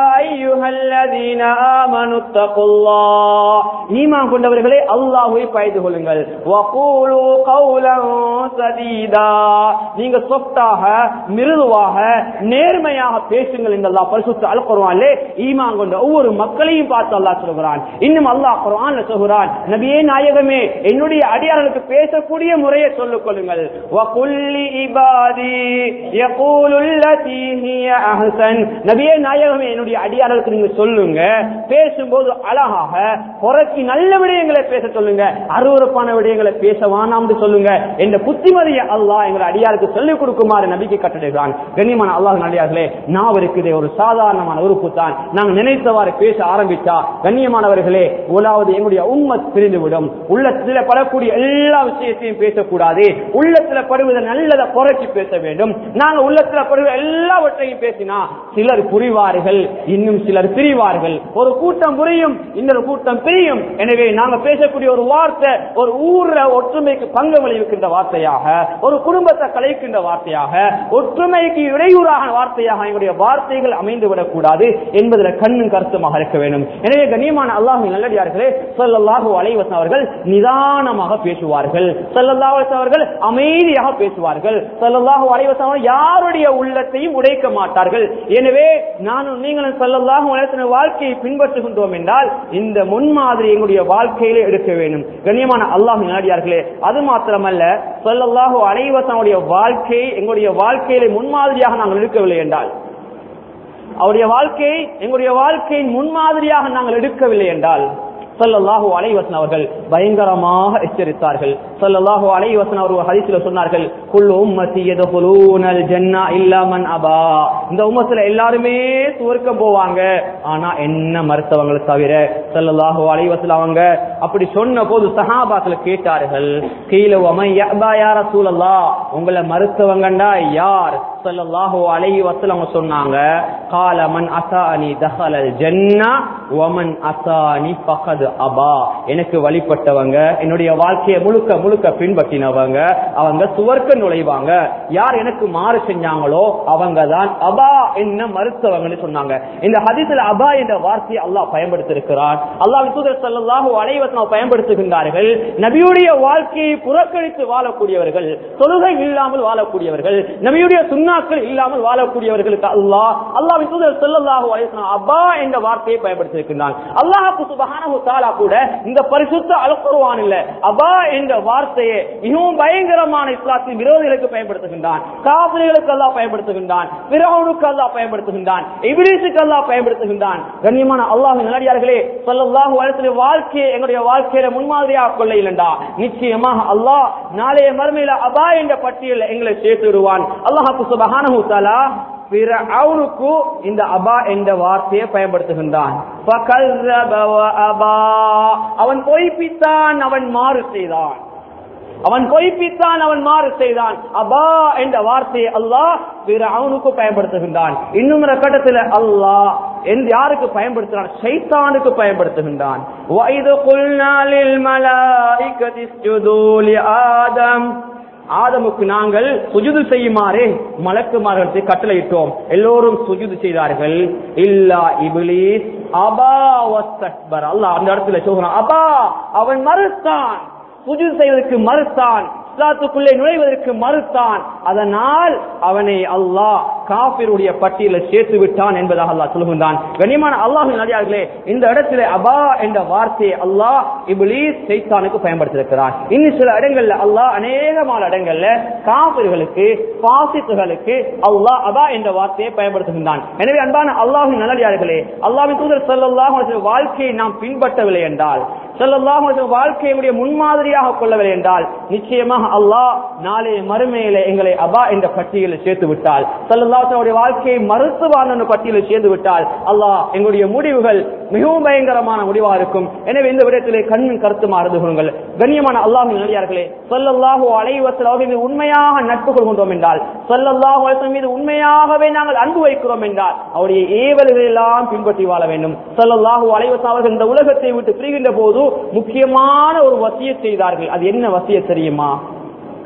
A: அய்யுஹல்லதீன ஆமனு தகுல்லாஹ் ஈமான் கொண்டவர்களே அல்லாஹ்வை பயந்து கொள்ளுங்கள் வகூலு கௌலன் சதீதா நீங்க சொத்தாக மிருதுவாக நேர்மையாக பேசுங்கள் என்று அல்லாஹ் பரிசுத்த அல் குர்ஆனிலே ஈமான் கொண்ட ஒவ்வொரு மக்களையும் பார்த்து அல்லாஹ் சொல்கிறான் இன்னும் அல்லாஹ் குர்ஆன்ல சொல்கிறான் நபியே நாயகமே என்னுடைய அடியார்களுக்கு பேசக்கூடிய முறையை சொல்லிக் கொள்ளுங்கள் வகுல்லி இபாதி யகூலுல் லதீ ஹிய அஹ்சன் நபியே நாயகமே என்னுடைய அடியார்களுக்கு நீங்க சொல்லுங்க பேசும்போது அழகாக குறைச்சி நல்ல விடயங்களை பேச சொல்லுங்க அருவருப்பான விடயங்களை பேச வானாம்னு சொல்லுங்க என்ற புத்திமதியை அல்லாஹ் எங்களை அடியாருக்கு சொல்லிக் கொடுக்குமாறு நம்பிக்கை கட்டளைகிறான் கண்ணியமான அல்லாஹ் அடியார்களே நான் இருக்குது ஒரு சாதாரணமான உறுப்பு தான் நாங்க நினைத்தவாறு பேச ஆரம்பித்தா கண்ணியமானவர்களே உலாவது எங்களுடைய உம்மத் பிரிந்துவிடும் உள்ளத்துல படக்கூடிய எல்லா விஷயத்தையும் பேசக்கூடாது உள்ளத்துல படுவதை நல்லதை குறைச்சி பேச வேண்டும் நாங்க உள்ளத்துல படுவ எல்லாவற்றையும் பேசினா சிலர் புரிவார்கள் இன்னும் சிலர் பிரிவார்கள் ஒரு கூட்டம் புரியும் இன்னொரு கூட்டம் பிரியும் எனவே நாங்க பேசக்கூடிய ஒரு வார்த்தை ஒரு ஊர்ல ஒற்றுமைக்கு பங்கு விளைவிக்கின்ற வார்த்தையாக ஒரு குடும்பத்தை கலைக்கின்ற வார்த்தையாக ஒற்றுமைக்கு இடையூறாக வார்த்தையாக எங்களுடைய வார்த்தைகள் அமைந்து விடக்கூடாது என்பதில் கண்ணும் கருத்துமாக இருக்க வேண்டும் எனவே கண்ணியமான அல்லாஹின் நல்லடியார்களே சொல்லல்லாஹு அலைவசன் அவர்கள் நிதானமாக பேசுவார்கள் சொல்லல்லாஹு அவர்கள் அமைதியாக பேசுவார்கள் சொல்லல்லாஹு அலைவசன் அவர்கள் யாருடைய உள்ளத்தையும் உடைக்க மாட்டார்கள் எனவே நானும் நீங்களும் சொல்லல்லாஹு அலைவசன வாழ்க்கையை பின்பற்றுகின்றோம் என்றால் இந்த முன்மாதிரி எங்களுடைய வாழ்க்கையிலே எடுக்க வேண்டும் கண்ணியமான அல்லாஹின் நல்லடியார்களே அது மாத்திரமல்ல சொல்லல்லாஹு அலைவசனுடைய வாழ்க்கை எங்களுடைய வாழ்க்கையிலே முன்மாதிரியாக நாங்கள் எடுக்கவில்லை என்றால் அவருடைய வாழ்க்கையை எங்களுடைய வாழ்க்கையின் முன்மாதிரியாக நாங்கள் எடுக்கவில்லை என்றால் சல்லல்லாஹு அலைவசன் அவர்கள் பயங்கரமாக எச்சரித்தார்கள் சல்லல்லாஹு அலைவசன் அவர்கள் ஹதீஸ்ல சொன்னார்கள் குல் உம்மத்தி யதுகுலூனல் ஜன்னா இல்லா மன் அபா இந்த உம்மத்துல எல்லாருமே சுவர்க்கம் போவாங்க ஆனா என்ன மருத்துவங்களை தவிர சல்லல்லாஹு அலைவசன் அவங்க அப்படி சொன்ன போது சஹாபாக்கள் கேட்டார்கள் கீழே வமை யபா யார சூழல்லா உங்களை மருத்துவங்கண்டா யார் சல்லல்லாஹு அலைஹி வஸல்லம் சொன்னாங்க கால மன் அசானி தஹலல் ஜன்னா வமன் அசானி ஃபகத் அபா எனக்கு வழிபட்டவங்க என்னுடைய வாழ்க்கையை முழுக்க முழுக்க பின்பற்றினவங்க அவங்க சுவர்க்க நுழைவாங்க யார் எனக்கு மாறு செஞ்சாங்களோ அவங்க தான் அபா என்ன மறுத்தவங்கன்னு சொன்னாங்க இந்த ஹதீஸ்ல அபா என்ற வார்த்தையை அல்லாஹ் பயன்படுத்தியிருக்கிறார் அல்லாஹ் தூதர் ஸல்லல்லாஹு அலைஹி வஸல்லம் பயன்படுத்துகின்றார்கள் நபியுடைய வாழ்க்கையை புறக்கணித்து வாழக்கூடியவர்கள் தொழுகை இல்லாமல் வாழக்கூடியவர்கள் நபியுடைய சுண்ணாக்கள் இல்லாமல் வாழக்கூடியவர்களுக்கு அல்லாஹ் அல்லாஹ்வின் தூதர் ஸல்லல்லாஹு அலைஹி வஸல்லம் அபா என்ற வார்த்தையை பயன்படுத்தியிருக்கிறான் அல்லாஹ் சுப்ஹானஹு தஆலா கூட இந்த பரிசுத்த அல் குர்ஆனில் அபா என்ற வார்த்தையை மிகவும் பயங்கரமான இஸ்லாத்தின் விரோதிகளுக்கு பயன்படுத்துகின்றான் காபிர்களுக்கு அல்லாஹ் பயன்படுத்துகின்றான் பிறவுனுக்கு அல்லாஹ் பயன்படுத்துகின்றான் இபிலிஸுக்கு அல்லாஹ் பயன்படுத்துகின்றான் கண்ணியமான அல்லாஹ் நல்லடியார்களே ஸல்லல்லாஹு அலைஹி வஸல்லம் வாழ்க்கையை எங்களுடைய வாழ்க்கையில முன்மாதிரியாக கொள்ள இல்லைண்டா நிச்சயமாக அல்லாஹ் நாளைய மறுமையில அபா என்ற பட்டியலில் எங்களை சேர்த்து விடுவான் அல்லாஹ் சுப்ஹானஹு தஆலா பிறவுனுக்கு இந்த அபா என்ற வார்த்தையை பயன்படுத்துகின்றான் فَكَذَّبَ وَأَبَى. அவன் பொய்ப்பித்தான் அவன் மாறு செய்தான் அவன் பொய்ப்பித்தான் அவன் மாறு செய்தான் அபா என்ற வார்த்தையை அல்லாஹ் பிற அவனுக்கு பயன்படுத்துகின்றான் இன்னும் ஒரு கட்டத்தில் அல்லாஹ் எந்த யாருக்கு பயன்படுத்துகிறான் ஷைத்தானுக்கு பயன்படுத்துகின்றான் وَإِذْ قُلْنَا لِلْمَلَائِكَةِ اسْجُدُوا لِآدَمَ ஆதமுக்கு நாங்கள் சுஜுது செய்யுமாறே மலக்குமார்களுக்கு கட்டளையிட்டோம் எல்லோரும் சுஜுது செய்தார்கள் இல்லா இபிலிஸ் அபா வஸ்தக்பர் அல்லாஹ் அந்த இடத்துல சொல்கிறான் அபா அவன் மறுத்தான் சுஜுது செய்வதற்கு மறுத்தான் இஸ்லாத்துக்குள்ளே நுழைவதற்கு மறுத்தான் அதனால் அவனை அல்லாஹ் காபிருடைய பட்டியலில் சேர்த்து விட்டான் என்பதாக அல்லாஹ் சொல்கின்றான் கண்ணியமான அல்லாஹ் நடிகார்களே இந்த இடத்துல அபா என்ற வார்த்தையை அல்லாஹ் இப்லீஸ் சைத்தானுக்கு பயன்படுத்தியிருக்கிறான் இன்னும் சில இடங்கள்ல அல்லாஹ் அநேகமான இடங்கள்ல காபிர்களுக்கு பாசித்துகளுக்கு அல்லாஹ் அபா என்ற வார்த்தையை பயன்படுத்துகின்றான் எனவே அன்பான அல்லாஹின் நல்லடியார்களே அல்லாஹின் தூதர் ஸல்லல்லாஹு வாழ்க்கையை நாம் பின்பற்றவில்லை என்றால் ஸல்லல்லாஹு வாழ்க்கையுடைய முன்மாதிரியாக கொள்ளவில்லை என்றால் நிச்சயமாக அல்லாஹ் நாளைய மறுமையில எங்களை அபா என்ற பட்டியலில் சேர்த்து விட்டால் சல்லாசனுடைய வாழ்க்கையை மருத்துவான என்ற பட்டியலில் சேர்த்து விட்டால் அல்லாஹ் எங்களுடைய முடிவுகள் மிகவும் பயங்கரமான முடிவா இருக்கும் எனவே இந்த விடத்திலே கண்ணின் கருத்து மாறுது கொள்ளுங்கள் கண்ணியமான அல்லாஹ் நல்லியார்களே சொல்லல்லாஹு அலைவசல் அவர்கள் மீது உண்மையாக நட்பு கொள்கின்றோம் என்றால் சொல்லல்லாஹு அலைவசல் மீது உண்மையாகவே நாங்கள் அன்பு வைக்கிறோம் என்றால் அவருடைய ஏவல்கள் எல்லாம் பின்பற்றி வாழ வேண்டும் சொல்லல்லாஹு அலைவசல் அவர்கள் இந்த உலகத்தை விட்டு பிரிகின்ற போது முக்கியமான ஒரு வசிய செய்தார்கள் அது என்ன வசிய தெரியுமா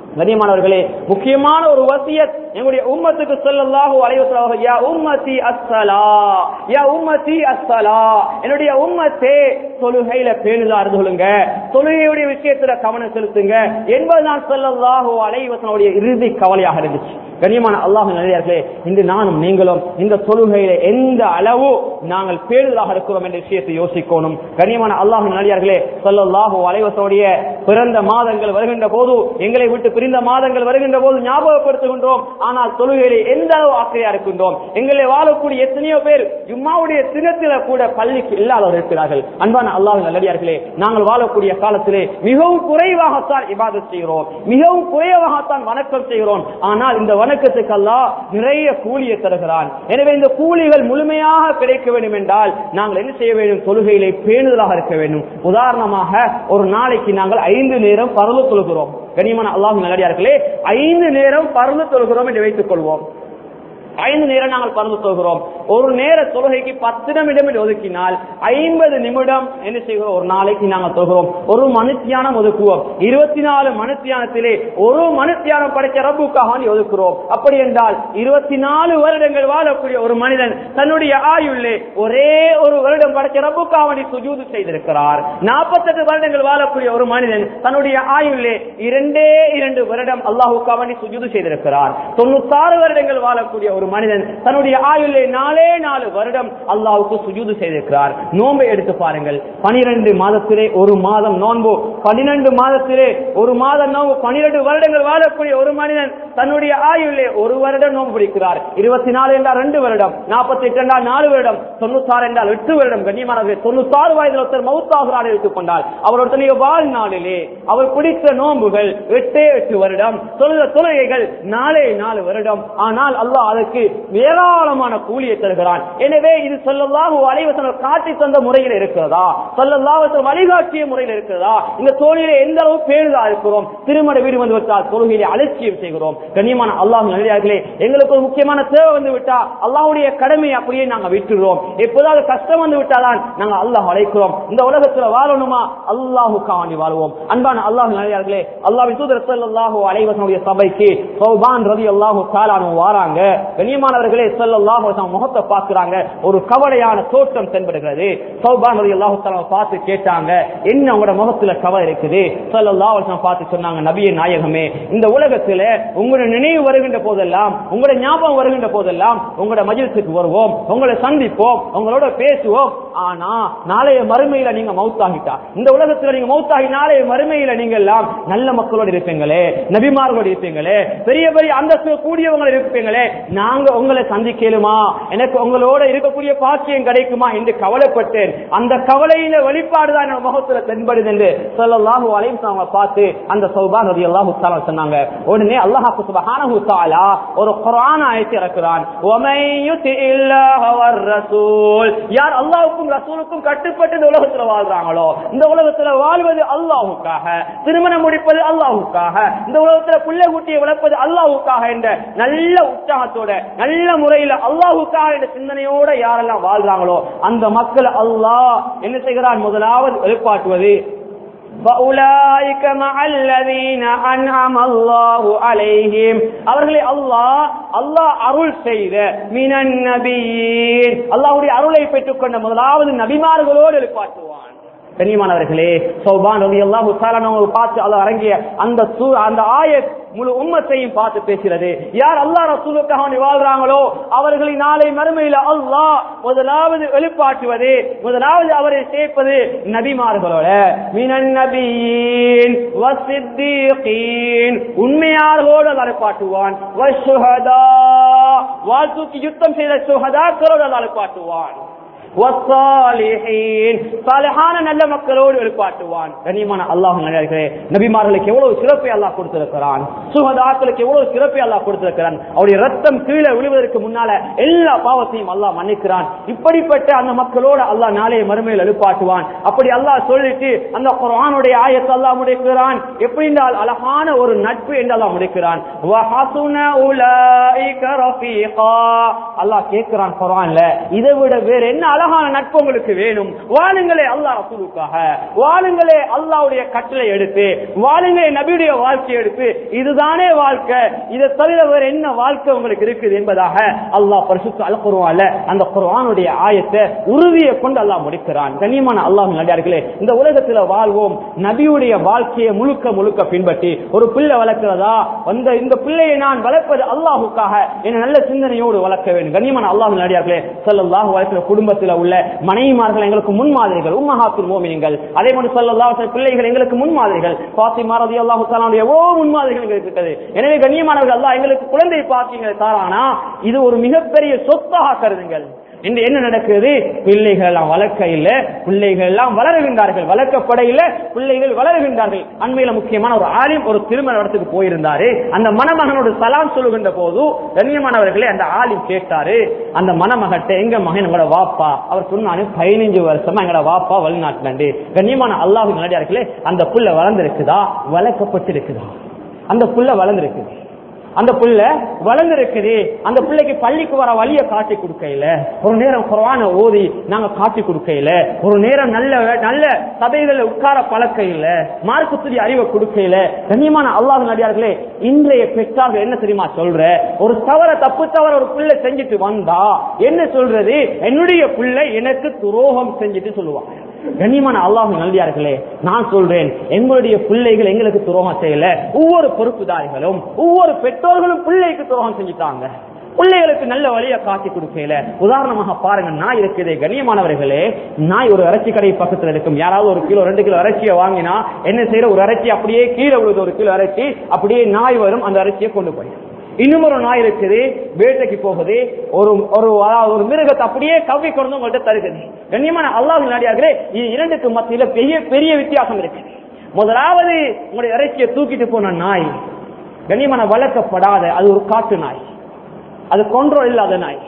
A: கண்ணியமானவர்களே முக்கியமான ஒரு வசியத் எங்களுடைய உம்மத்துக்கு சொல்லல்லாஹு அலைவசலாக யா உம்மதி அஸ்ஸலா யா உம்மதி அஸ்ஸலா என்னுடைய உம்மத்தே தொழுகையில பேணுதா இருந்து கொள்ளுங்க தொழுகையுடைய விஷயத்துல கவனம் செலுத்துங்க என்பது நான் சொல்லல்லாஹு அலைவசனுடைய இறுதி கவலையாக இருந்துச்சு கண்ணியமான அல்லாஹ் நல்லே இன்று நானும் நீங்களும் இந்த தொழுகையில எந்த அளவு நாங்கள் பேணுதலாக இருக்கிறோம் என்ற விஷயத்தை யோசிக்கணும் கண்ணியமான அல்லாஹ் நல்லே சொல்லல்லாஹு அலைவசோடைய பிறந்த மாதங்கள் வருகின்ற போது எங்களை விட்டு பிரிந்த மாதங்கள் வருகின்ற போது ஞாபகப்படுத்துகின்றோம் ஆனால் தொழுகையிலே எந்த அளவு ஆக்கையா இருக்கின்றோம் எங்களை வாழக்கூடிய எத்தனையோ பேர் ஜும்மாவுடைய தினத்தில கூட பள்ளிக்கு இல்லாதவர் இருக்கிறார்கள் அன்பான அல்லாஹ் நல்லடியார்களே நாங்கள் வாழக்கூடிய காலத்திலே மிகவும் குறைவாகத்தான் இபாதத் செய்கிறோம் மிகவும் குறைவாகத்தான் வணக்கம் செய்கிறோம் ஆனால் இந்த வணக்கத்துக்கு அல்லாஹ் நிறைய கூலியை தருகிறான் எனவே இந்த கூலிகள் முழுமையாக கிடைக்க வேண்டும் என்றால் நாங்கள் என்ன செய்ய வேண்டும் தொழுகையிலே பேணுதலாக இருக்க வேண்டும் உதாரணமாக ஒரு நாளைக்கு நாங்கள் ஐந்து நேரம் பரவு தொழுகிறோம் கனிமன அல்லாஹ் நல்லடியார்களே ஐந்து நேரம் பரவு தொழுகிறோம் என்று வைத்துக் கொள்வோம் ஐந்து நேரம் நாங்கள் பறந்து தொழுகிறோம் ஒரு நேர தொழுகைக்கு பத்து நிமிடம் என்று ஒதுக்கினால் ஐம்பது நிமிடம் என்ன செய்கிறோம் ஒரு நாளைக்கு நாங்கள் தொழுகிறோம் ஒரு மனுத்தியானம் ஒதுக்குவோம் இருபத்தி நாலு மனுத்தியானத்திலே ஒரு மனுத்தியானம் படைச்ச ரப்புக்காக ஒதுக்குறோம் அப்படி என்றால் இருபத்தி நாலு வருடங்கள் வாழக்கூடிய ஒரு மனிதன் தன்னுடைய ஆயுள்ளே ஒரே ஒரு வருடம் படைச்ச ரப்புக்காக சுஜூது செய்திருக்கிறார் நாற்பத்தெட்டு வருடங்கள் வாழக்கூடிய ஒரு மனிதன் தன்னுடைய ஆயுள்ளே இரண்டே இரண்டு வருடம் அல்லாஹுக்காக சுஜூது செய்திருக்கிறார் தொண்ணூத்தாறு வருடங்கள் வாழக்கூடிய ஒரு மனிதன் தன்னுடைய ஆயுளே நாலே நாலு வருடம் அல்லாவுக்கு சுஜூது செய்திருக்கிறார் நோன்பை எடுத்து பாருங்கள் பனிரெண்டு மாதத்திலே ஒரு மாதம் நோன்பு பன்னிரண்டு மாதத்திலே ஒரு மாதம் நோன்பு பனிரெண்டு வருடங்கள் வாழக்கூடிய ஒரு மனிதன் தன்னுடைய ஆயுளே ஒரு வருடம் நோன்பு பிடிக்கிறார் இருபத்தி நாலு என்றால் ரெண்டு வருடம் நாற்பத்தி எட்டு என்றால் நாலு வருடம் தொண்ணூத்தாறு என்றால் எட்டு வருடம் கண்ணியமானவர்கள் தொண்ணூத்தாறு வயதில் ஒருத்தர் மவுத்தாகிறார் எடுத்துக் கொண்டால் அவருடைய வாழ்நாளிலே அவர் பிடித்த நோன்புகள் எட்டே எட்டு வருடம் தொழுத தொழுகைகள் நாலே நாலு வருடம் ஆனால் அல்லாஹ் அதற்கு ஏராளமான கூலியை தருகிறான் எனவே இது சொல்லல்லாஹு அலைவசனம் காட்டி தந்த முறையில் இருக்கிறதா சொல்லல்லாஹு வழிகாட்டிய முறையில் இருக்கிறதா இந்த தொழிலை எந்த அளவு பேணுதா இருக்கிறோம் திருமண வீடு வந்து விட்டால் தொழுகையிலே அலட்சியம் செய்கிறோம் கண்ணியமான அல்லாஹ் நல்லே எங்களுக்கு ஒரு முக்கியமான தேவை வந்து விட்டா அல்லாஹ்வுடைய கடமை அப்படியே நாங்க விட்டுறோம் எப்போதாவது கஷ்டம் வந்து விட்டாதான் நாங்க அல்லாஹ் அழைக்கிறோம் இந்த உலகத்துல வாழணுமா அல்லாஹுக்காண்டி வாழ்வோம் அன்பான அல்லாஹ் நல்லே அல்லாஹின் தூதர் ஸல்லல்லாஹு அலைஹி வஸல்லம் சபைக்கு சௌபான் ரலியல்லாஹு தஆலா வாராங்க கண்ணியமானவர்களே ஸல்லல்லாஹு அலைஹி வஸல்லம் முகத்தை பார்க்கறாங்க ஒரு கவலையான தோற்றம் தென்படுகிறது சௌபான் ரலியல்லாஹு தஆலா பார்த்து கேட்டாங்க என்ன உங்களோட முகத்துல கவலை இருக்குது ஸல்லல்லாஹு அலைஹி வஸல்லம் பார்த்து சொன்னாங்க நபியே நாயகமே இந்த உலகத்துல உங்களோட நினைவு வருகின்ற போதெல்லாம் உங்களோட ஞாபகம் வருகின்ற போதெல்லாம் உங்களோட மஜிலிசுக்கு வருவோம் உங்களை சந்திப்போம் உங்களோட பேசுவோம் ஆனா நாளைய மறுமையில நீங்க மௌத்தாகிட்டா இந்த உலகத்துல நீங்க மௌத்தாகி நாளைய மறுமையில நீங்க எல்லாம் நல்ல மக்களோடு இருப்பீங்களே நபிமார்களோடு இருப்பீங்களே பெரிய பெரிய அந்தஸ்து கூடியவங்க இருப்பீங்களே நாங்க உங்களை சந்திக்கலுமா எனக்கு உங்களோட இருக்கக்கூடிய பாக்கியம் கிடைக்குமா என்று கவலைப்பட்டேன் அந்த கவலையில வெளிப்பாடுதான் என் முகத்துல தென்படுது என்று சொல்லலாஹு அலையும் அவங்க பார்த்து அந்த சௌபா நதி அல்லாஹு தாலா சொன்னாங்க உடனே அல்லாஹு சுபஹானஹு தஆலா ஒரு குர்ஆன் ஆயத்தை இறக்குறான் وَمَن يُطِعِ اللَّهَ وَالرَّسُولَ யார் அல்லாஹ்வுக்கும் ரசூலுக்கும் கட்டுப்பட்டு இந்த உலகத்துல வாழ்றாங்களோ இந்த உலகத்துல வாழ்வது அல்லாஹ்வுக்காக திருமணம் முடிப்பது அல்லாஹ்வுக்காக இந்த உலகத்துல புள்ள குட்டியை வளர்ப்பது அல்லாஹ்வுக்காக என்ற நல்ல உற்சாகத்தோட நல்ல முறையில அல்லாஹ்வுக்காக என்ற சிந்தனையோட யாரெல்லாம் வாழ்றாங்களோ அந்த மக்கள் அல்லாஹ் என்ன செய்கிறான் முதலாவது வெளிப்பாட்டுவது فَأُولَٰئِكَ مَعَ الَّذِينَ أَنْعَمَ اللَّهُ عَلَيْهِمْ அவர்களை அல்லாஹ் அல்லாஹ் அருள் செய்த மினன் நபியீன் அல்லாஹ்வுடைய அருளை பெற்றுக்கொண்ட முதலாவது நபிமார்களோடு எழுப்பாட்டுவான் கண்ணியமானவர்களே சௌபான் ரவி அல்லாஹு பார்த்து அல்லாஹ் அரங்கிய அந்த சூ- அந்த ஆயத் முழு உம்மத்தையும் பார்த்து பேசுகிறது யார் அல்லாஹ் ரசூலுக்காக வேண்டி வாழ்றாங்களோ அவர்களை நாளை மறுமையில அல்லாஹ் முதலாவது வெளிப்பாட்டுவது முதலாவது அவரை சேர்ப்பது நபிமார்களோட மினன் நபியீன் வசித்தீகீன் உண்மையாளர்களோடு அதை பாட்டுவான் வசுஹதா வாழ்த்துக்கு யுத்தம் செய்த சுகதாக்களோடு அதை பாட்டுவான் வஸ்ஸாலிஹீன் சாலிஹான நல்ல மக்களோடு வெளிப்பாட்டுவான் கண்ணியமான அல்லாஹ் நல்லே நபிமார்களுக்கு எவ்வளவு சிறப்பை அல்லாஹ் கொடுத்திருக்கிறான் சுகதாக்களுக்கு எவ்வளவு சிறப்பை அல்லாஹ் கொடுத்திருக்கிறான் அவருடைய ரத்தம் கீழே விழுவதற்கு முன்னால எல்லா பாவத்தையும் அல்லாஹ் மன்னிக்கிறான் இப்படிப்பட்ட அந்த மக்களோடு அல்லாஹ் நாளைய மறுமையில் எழுப்பாட்டுவான் அப்படி அல்லாஹ் சொல்லிட்டு அந்த குர்ஆனுடைய ஆயத்தை அல்லாஹ் முடிக்கிறான் எப்படி என்றால் அழகான ஒரு நட்பு என்று அல்லாஹ் முடிக்கிறான் வஹசுன உலாயிக ரஃபீகா அல்லாஹ் கேட்கிறான் குர்ஆன்ல இதை விட வேற என்ன அழகான நட்பு உங்களுக்கு வேணும் வாழுங்களே அல்லாஹ் ரசூலுக்காக வாழுங்களே அல்லாஹ்வுடைய கட்டளை எடுத்து வாழுங்களே நபியுடைய வாழ்க்கையை எடுத்து இதுதானே வாழ்க்கை இதை தவிர வேற என்ன வாழ்க்கை உங்களுக்கு இருக்குது என்பதாக அல்லாஹ் பரிசுத்த அல் குர்ஆன்ல அந்த குர்ஆனுடைய ஆயத்தை உறுதியை கொண்டு அல்லாஹ் முடிக்கிறான் கண்ணியமான அல்லாஹ் நடிகார்களே இந்த உலகத்துல வாழ்வோம் நபியுடைய வாழ்க்கையை முழுக்க முழுக்க பின்பற்றி ஒரு பிள்ளை வளர்க்கிறதா அந்த இந்த பிள்ளையை நான் வளர்ப்பது அல்லாஹுக்காக என்ன நல்ல சிந்தனையோடு வளர்க்க வேண்டும் கண்ணியமான அல்லாஹ் நடிகார்களே சொல்லல்லாஹு வளர்க்கிற குடும்பத்தில் உள்ள மனைவிமார்கள் எங்களுக்கு முன்மாதிரிகள் உம்மஹாத்துல் மோமினிங்கள் அதே போன்று சொல்லல்லாஹு பிள்ளைகள் எங்களுக்கு முன்மாதிரிகள் பாத்திமா ரதி அல்லாஹு தாலாவுடைய எவ்வளவு முன்மாதிரிகள் எங்களுக்கு இருக்கிறது எனவே கண்ணியமானவர்கள் அல்லாஹ் எங்களுக்கு குழந்தை பாக்கியங்களை தாரானா இது ஒரு மிகப்பெரிய சொத்தாக கருதுங்கள் இன்று என்ன நடக்குது பிள்ளைகள் எல்லாம் வளர்க்க இல்ல பிள்ளைகள் எல்லாம் வளருகின்றார்கள் வளர்க்கப்பட இல்ல பிள்ளைகள் வளருகின்றார்கள் அண்மையில முக்கியமான ஒரு ஆலிம் ஒரு திருமண இடத்துக்கு போயிருந்தாரு அந்த மணமகனோட சலாம் சொல்லுகின்ற போது கண்ணியமானவர்களே அந்த ஆலிம் கேட்டாரு அந்த மணமகட்ட எங்க மகன் எங்களோட வாப்பா அவர் சொன்னாரு பதினைஞ்சு வருஷமா எங்களோட வாப்பா வெளிநாட்டுல கண்ணியமான அல்லாஹு நல்லடியார்களே அந்த புள்ள வளர்ந்திருக்குதா வளர்க்கப்பட்டிருக்குதா அந்த புள்ள வளர்ந்திருக்குது அந்த புள்ள வளர்ந்திருக்குது அந்த பிள்ளைக்கு பள்ளிக்கு வர வழிய காட்டி கொடுக்கையில ஒரு நேரம் குரான ஓதி நாங்க காட்டி கொடுக்கையில ஒரு நேரம் நல்ல நல்ல சபைகளை உட்கார பழக்கையில மார்க்கத்துடி அறிவை கொடுக்கையில கண்ணியமான அல்லாஹ் நடிகார்களே இன்றைய பெற்றார்கள் என்ன தெரியுமா சொல்ற ஒரு தவற தப்பு தவற ஒரு பிள்ளை செஞ்சுட்டு வந்தா என்ன சொல்றது என்னுடைய பிள்ளை எனக்கு துரோகம் செஞ்சுட்டு சொல்லுவாங்க கண்ணியமான அல்லாஹ் நல்லியார்களே நான் சொல்றேன் எங்களுடைய பிள்ளைகள் எங்களுக்கு துரோகம் செய்யல ஒவ்வொரு பொறுப்புதாரிகளும் ஒவ்வொரு பெற்றோர்களும் பிள்ளைக்கு துரோகம் செஞ்சுட்டாங்க பிள்ளைகளுக்கு நல்ல வழியை காட்டி கொடுக்கல உதாரணமாக பாருங்க நாய் இருக்குது கண்ணியமானவர்களே நாய் ஒரு இறைச்சி கடை பக்கத்துல இருக்கும் யாராவது ஒரு கிலோ ரெண்டு கிலோ இறைச்சியை வாங்கினா என்ன செய்யற ஒரு இறைச்சி அப்படியே கீழே விழுது ஒரு கிலோ இறைச்சி அப்படியே நாய் வரும் அந்த இறைச்சியை கொண்டு போய் இன்னும் ஒரு நாய் இருக்குது வேட்டைக்கு போகுது ஒரு ஒரு அதாவது ஒரு மிருகத்தை அப்படியே கவ்வி கொண்டு உங்கள்கிட்ட தருகுது கண்ணியமான அல்லாஹ் நாடியார்களே இது இரண்டுக்கு மத்தியில பெரிய பெரிய வித்தியாசம் இருக்கு முதலாவது உங்களுடைய இறைச்சியை தூக்கிட்டு போன நாய் கண்ணியமான வளர்க்கப்படாத அது ஒரு காட்டு நாய் அது கொன்றோல் இல்லாத நாய்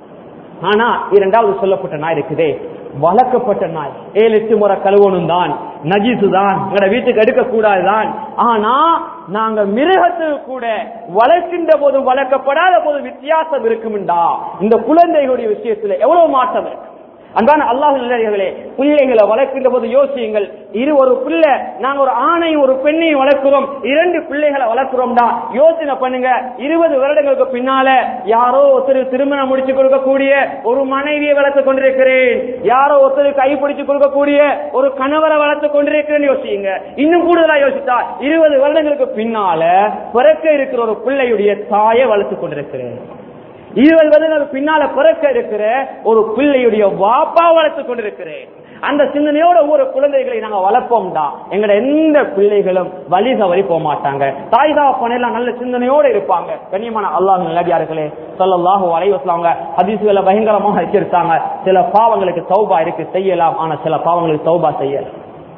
A: ஆனா இரண்டாவது சொல்லப்பட்ட நாய் இருக்குதே வளர்க்கப்பட்ட நாய் ஏழு எட்டு முறை கழுவணும் தான் நஜிசு தான் எங்கட வீட்டுக்கு எடுக்க கூடாதுதான் ஆனா நாங்க மிருகத்துக்கு கூட வளர்க்கின்ற போதும் வளர்க்கப்படாத போதும் வித்தியாசம் இருக்கும்டா இந்த குழந்தைகளுடைய விஷயத்துல எவ்வளவு மாற்றம் இருக்கு அன்பான அல்லாஹ் நிலையர்களே பிள்ளைகளை வளர்க்கின்ற போது யோசியுங்கள் இரு ஒரு பிள்ளை நாங்க ஒரு ஆணையும் ஒரு பெண்ணையும் வளர்க்கிறோம் இரண்டு பிள்ளைகளை வளர்க்கிறோம்டா யோசனை பண்ணுங்க இருபது வருடங்களுக்கு பின்னால யாரோ ஒருத்தர் திருமணம் முடிச்சு கொடுக்கக்கூடிய ஒரு மனைவியை வளர்த்து கொண்டிருக்கிறேன் யாரோ ஒருத்தர் கைப்பிடிச்சு கொடுக்கக்கூடிய ஒரு கணவரை வளர்த்து கொண்டிருக்கிறேன் யோசியுங்க இன்னும் கூடுதலா யோசித்தா இருபது வருடங்களுக்கு பின்னால பிறக்க இருக்கிற ஒரு பிள்ளையுடைய தாயை வளர்த்து கொண்டிருக்கிறேன் இருபது வருடங்களுக்கு பின்னால பிறக்க இருக்கிற ஒரு பிள்ளையுடைய வாப்பா வளர்த்து கொண்டிருக்கிறேன் அந்த சிந்தனையோட ஒவ்வொரு குழந்தைகளை நாங்க வளர்ப்போம்டா எங்கட எந்த பிள்ளைகளும் வழி தவறி போக மாட்டாங்க தாய் தாப்பன் எல்லாம் நல்ல சிந்தனையோட இருப்பாங்க கண்ணியமான அல்லாஹ் நல்லடியார்களே சொல்லல்லாஹு அலைவசலாங்க ஹதீசுகளை பயங்கரமாக வச்சிருக்காங்க சில பாவங்களுக்கு தௌபா இருக்கு செய்யலாம் ஆனா சில பாவங்களுக்கு தௌபா செய்யலாம்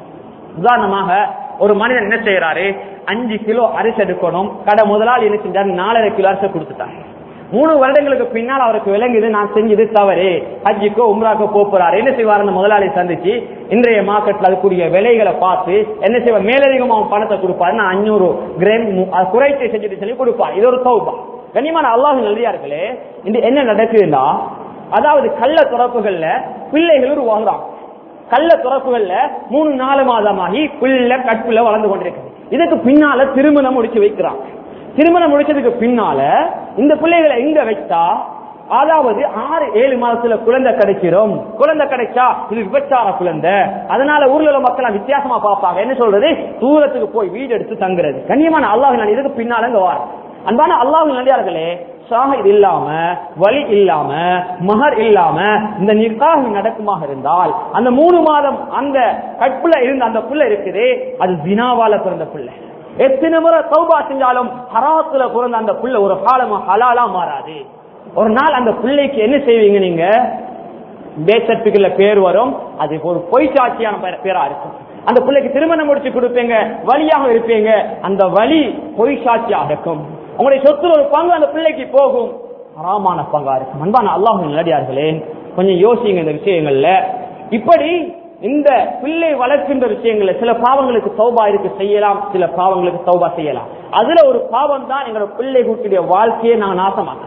A: உதாரணமாக ஒரு மனிதன் என்ன செய்யறாரு அஞ்சு கிலோ அரிசி எடுக்கணும் கடை முதலாளி என்ன செஞ்சாரு நாலரை கிலோ அரிசி கொடுத்துட்டாங்க மூணு வருடங்களுக்கு பின்னால் அவருக்கு விளங்குது நான் செஞ்சது தவறு ஹஜ்ஜிக்கோ உம்ராக்கோ போறாரு என்ன செய்வார் அந்த முதலாளி சந்திச்சு இன்றைய மார்க்கெட்ல அதுக்குரிய விலைகளை பார்த்து என்ன செய்வார் மேலதிகமா அவன் பணத்தை கொடுப்பாரு நான் அஞ்சூறு கிராம் குறைச்சி செஞ்சுட்டு சொல்லி கொடுப்பார் இது ஒரு சௌபா கண்ணியமான அல்லாஹ் நல்லியார்களே இந்த என்ன நடக்குதுன்னா அதாவது கள்ள துறப்புகள்ல பிள்ளைகள் உருவாகுறாங்க கள்ள துறப்புகள்ல மூணு நாலு மாதமாகி பிள்ளை கற்புல வளர்ந்து கொண்டிருக்கு இதுக்கு பின்னால திருமணம் முடிச்சு வைக்கிறான் திருமணம் முடிச்சதுக்கு பின்னால இந்த பிள்ளைகளை எங்க வைத்தா அதாவது ஆறு ஏழு மாதத்துல குழந்தை கிடைச்சிரும் குழந்தை கிடைச்சா இது விபச்சார குழந்தை அதனால ஊர்ல உள்ள மக்கள் வித்தியாசமா பார்ப்பாங்க என்ன சொல்றது தூரத்துக்கு போய் வீடு எடுத்து தங்குறது கண்ணியமான அல்லாஹ் நான் இதுக்கு பின்னால இங்க வார அன்பான அல்லாஹ் நடிகார்களே ஷாஹித் இல்லாம வழி இல்லாம மகர் இல்லாம இந்த நிர்காக நடக்குமாக இருந்தால் அந்த மூணு மாதம் அந்த கற்புல இருந்த அந்த புள்ள இருக்குது அது தினாவால பிறந்த பிள்ளை எத்தனை முறை சௌபா செஞ்சாலும் ஹராத்துல பிறந்த அந்த புள்ள ஒரு காலமா ஹலாலா மாறாது ஒரு நாள் அந்த பிள்ளைக்கு என்ன செய்வீங்க நீங்க டேட் சர்டிபிகேட்ல பேர் வரும் அது ஒரு பொய் சாட்சியான பேர- பேரா இருக்கும் அந்த பிள்ளைக்கு திருமணம் முடிச்சு கொடுப்பீங்க வழியாக இருப்பீங்க அந்த வழி பொய் சாட்சியாக இருக்கும் உங்களுடைய சொத்துல ஒரு பங்கு அந்த பிள்ளைக்கு போகும் ஹராமான பங்கா இருக்கும் அன்பான அல்லாஹ் நல்லடியார்களே கொஞ்சம் யோசிங்க இந்த விஷயங்கள்ல இப்படி இந்த பிள்ளை வளர்க்கின்ற விஷயங்கள்ல சில பாவங்களுக்கு சௌபா இருக்கு செய்யலாம் சில பாவங்களுக்கு சௌபா செய்யலாம் அதுல ஒரு பாவம் தான் எங்களோட பிள்ளை கூட்டிய வாழ்க்கையை நாங்க நாசமாக்குறோம்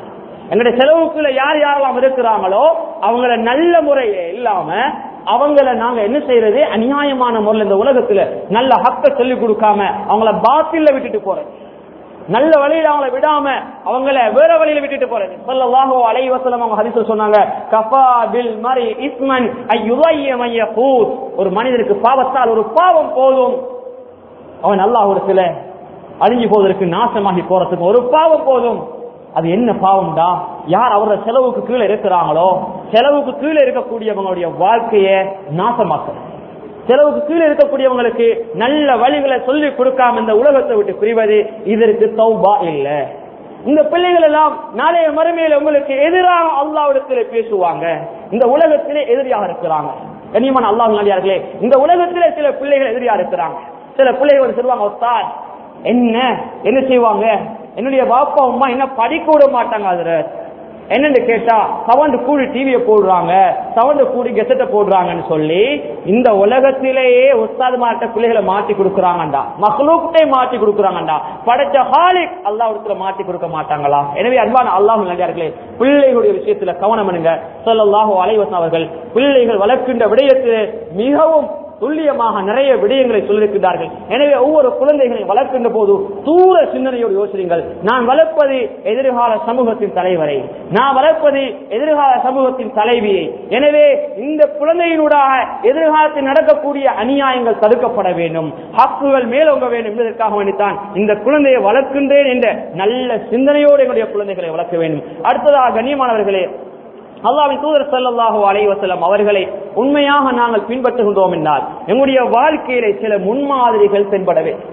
A: எங்களுடைய செலவுக்குள்ள யார் யாரெல்லாம் இருக்கிறாங்களோ அவங்கள நல்ல முறையில இல்லாம அவங்கள நாங்க என்ன செய்யறது அநியாயமான முறையில் இந்த உலகத்துல நல்ல ஹக்க சொல்லி கொடுக்காம அவங்கள பாத்தில விட்டுட்டு போறது நல்ல வழியில அவங்கள விடாம அவங்கள வேற வழியில விட்டுட்டு போறது சொல்லல்லாஹோ அலைஹி வஸல்லம் அவங்க ஹதீஸ்ல சொன்னாங்க கஃபா பில் மரி இஸ்மன் அய்யுதைய மையகூத் ஒரு மனிதனுக்கு பாவத்தால் ஒரு பாவம் போதும் அவன் அல்லாஹ்விடத்துல அழிஞ்சு போவதற்கு நாசமாகி போறதுக்கு ஒரு பாவம் போதும் அது என்ன பாவம்டா யார் அவரோட செலவுக்கு கீழே இருக்கிறாங்களோ செலவுக்கு கீழே இருக்கக்கூடியவங்களுடைய வாழ்க்கையை நாசமாக்குறது செலவுக்கு கீழே இருக்கக்கூடியவங்களுக்கு நல்ல வழிகளை சொல்லி கொடுக்காம இந்த உலகத்தை விட்டு பிரிவது இதற்கு தௌபா இல்ல இந்த பிள்ளைகள் எல்லாம் நாளைய மறுமையில உங்களுக்கு எதிராக அல்லாவிடத்துல பேசுவாங்க இந்த உலகத்திலே எதிரியாக இருக்கிறாங்க கண்ணியமான அல்லாஹ் நடிகார்களே இந்த உலகத்திலே சில பிள்ளைகள் எதிரியா இருக்கிறாங்க சில பிள்ளைகள் சொல்லுவாங்க "உஸ்தாத், என்ன என்ன செய்வாங்க என்னுடைய பாப்பா அம்மா என்ன படிக்க விட மாட்டாங்க அதுல என்னன்னு கேட்டா சவண்டு கூடி டிவியை போடுறாங்க சவண்டு கூடி கெசட்டை போடுறாங்கன்னு சொல்லி இந்த உலகத்திலேயே உஸ்தாதுமார்ட்ட பிள்ளைகளை மாட்டி கொடுக்குறாங்கண்டா மகளுக்கிட்டே மாட்டி கொடுக்குறாங்கண்டா படைச்ச ஹாலிக் அல்லாஹ்விடத்துல மாட்டி கொடுக்க மாட்டாங்களா எனவே அன்பான அல்லாஹ் நடிகார்களே பிள்ளைகளுடைய விஷயத்துல கவனம் பண்ணுங்க சொல்லல்லாஹு அலைவசன் அவர்கள் பிள்ளைகள் வளர்க்கின்ற விடயத்தில் மிகவும் துல்லியமாக நிறைய விடயங்களை சொல்லியிருக்கிறார்கள் எனவே ஒவ்வொரு குழந்தைகளையும் வளர்க்கின்ற போது தூர சிந்தனையோடு யோசியுங்கள் நான் வளர்ப்பது எதிர்கால சமூகத்தின் தலைவரை நான் வளர்ப்பது எதிர்கால சமூகத்தின் தலைவியை எனவே இந்த குழந்தையினூடாக எதிர்காலத்தில் நடக்கக்கூடிய அநியாயங்கள் தடுக்கப்பட வேண்டும் ஹக்குகள் மேலோங்க வேண்டும் என்பதற்காக வேண்டித்தான் இந்த குழந்தையை வளர்க்கின்றேன் என்ற நல்ல சிந்தனையோடு என்னுடைய குழந்தைகளை வளர்க்க வேண்டும் அடுத்ததாக கண்ணியமானவர்களே அல்லாவின் தூதர் ஸல்லல்லாஹு அலைஹி வஸல்லம் அவர்களை உண்மையாக நாங்கள் பின்பற்றுகின்றோம் என்றால் எங்களுடைய வாழ்க்கையிலே சில முன்மாதிரிகள் தென்பட வேண்டும்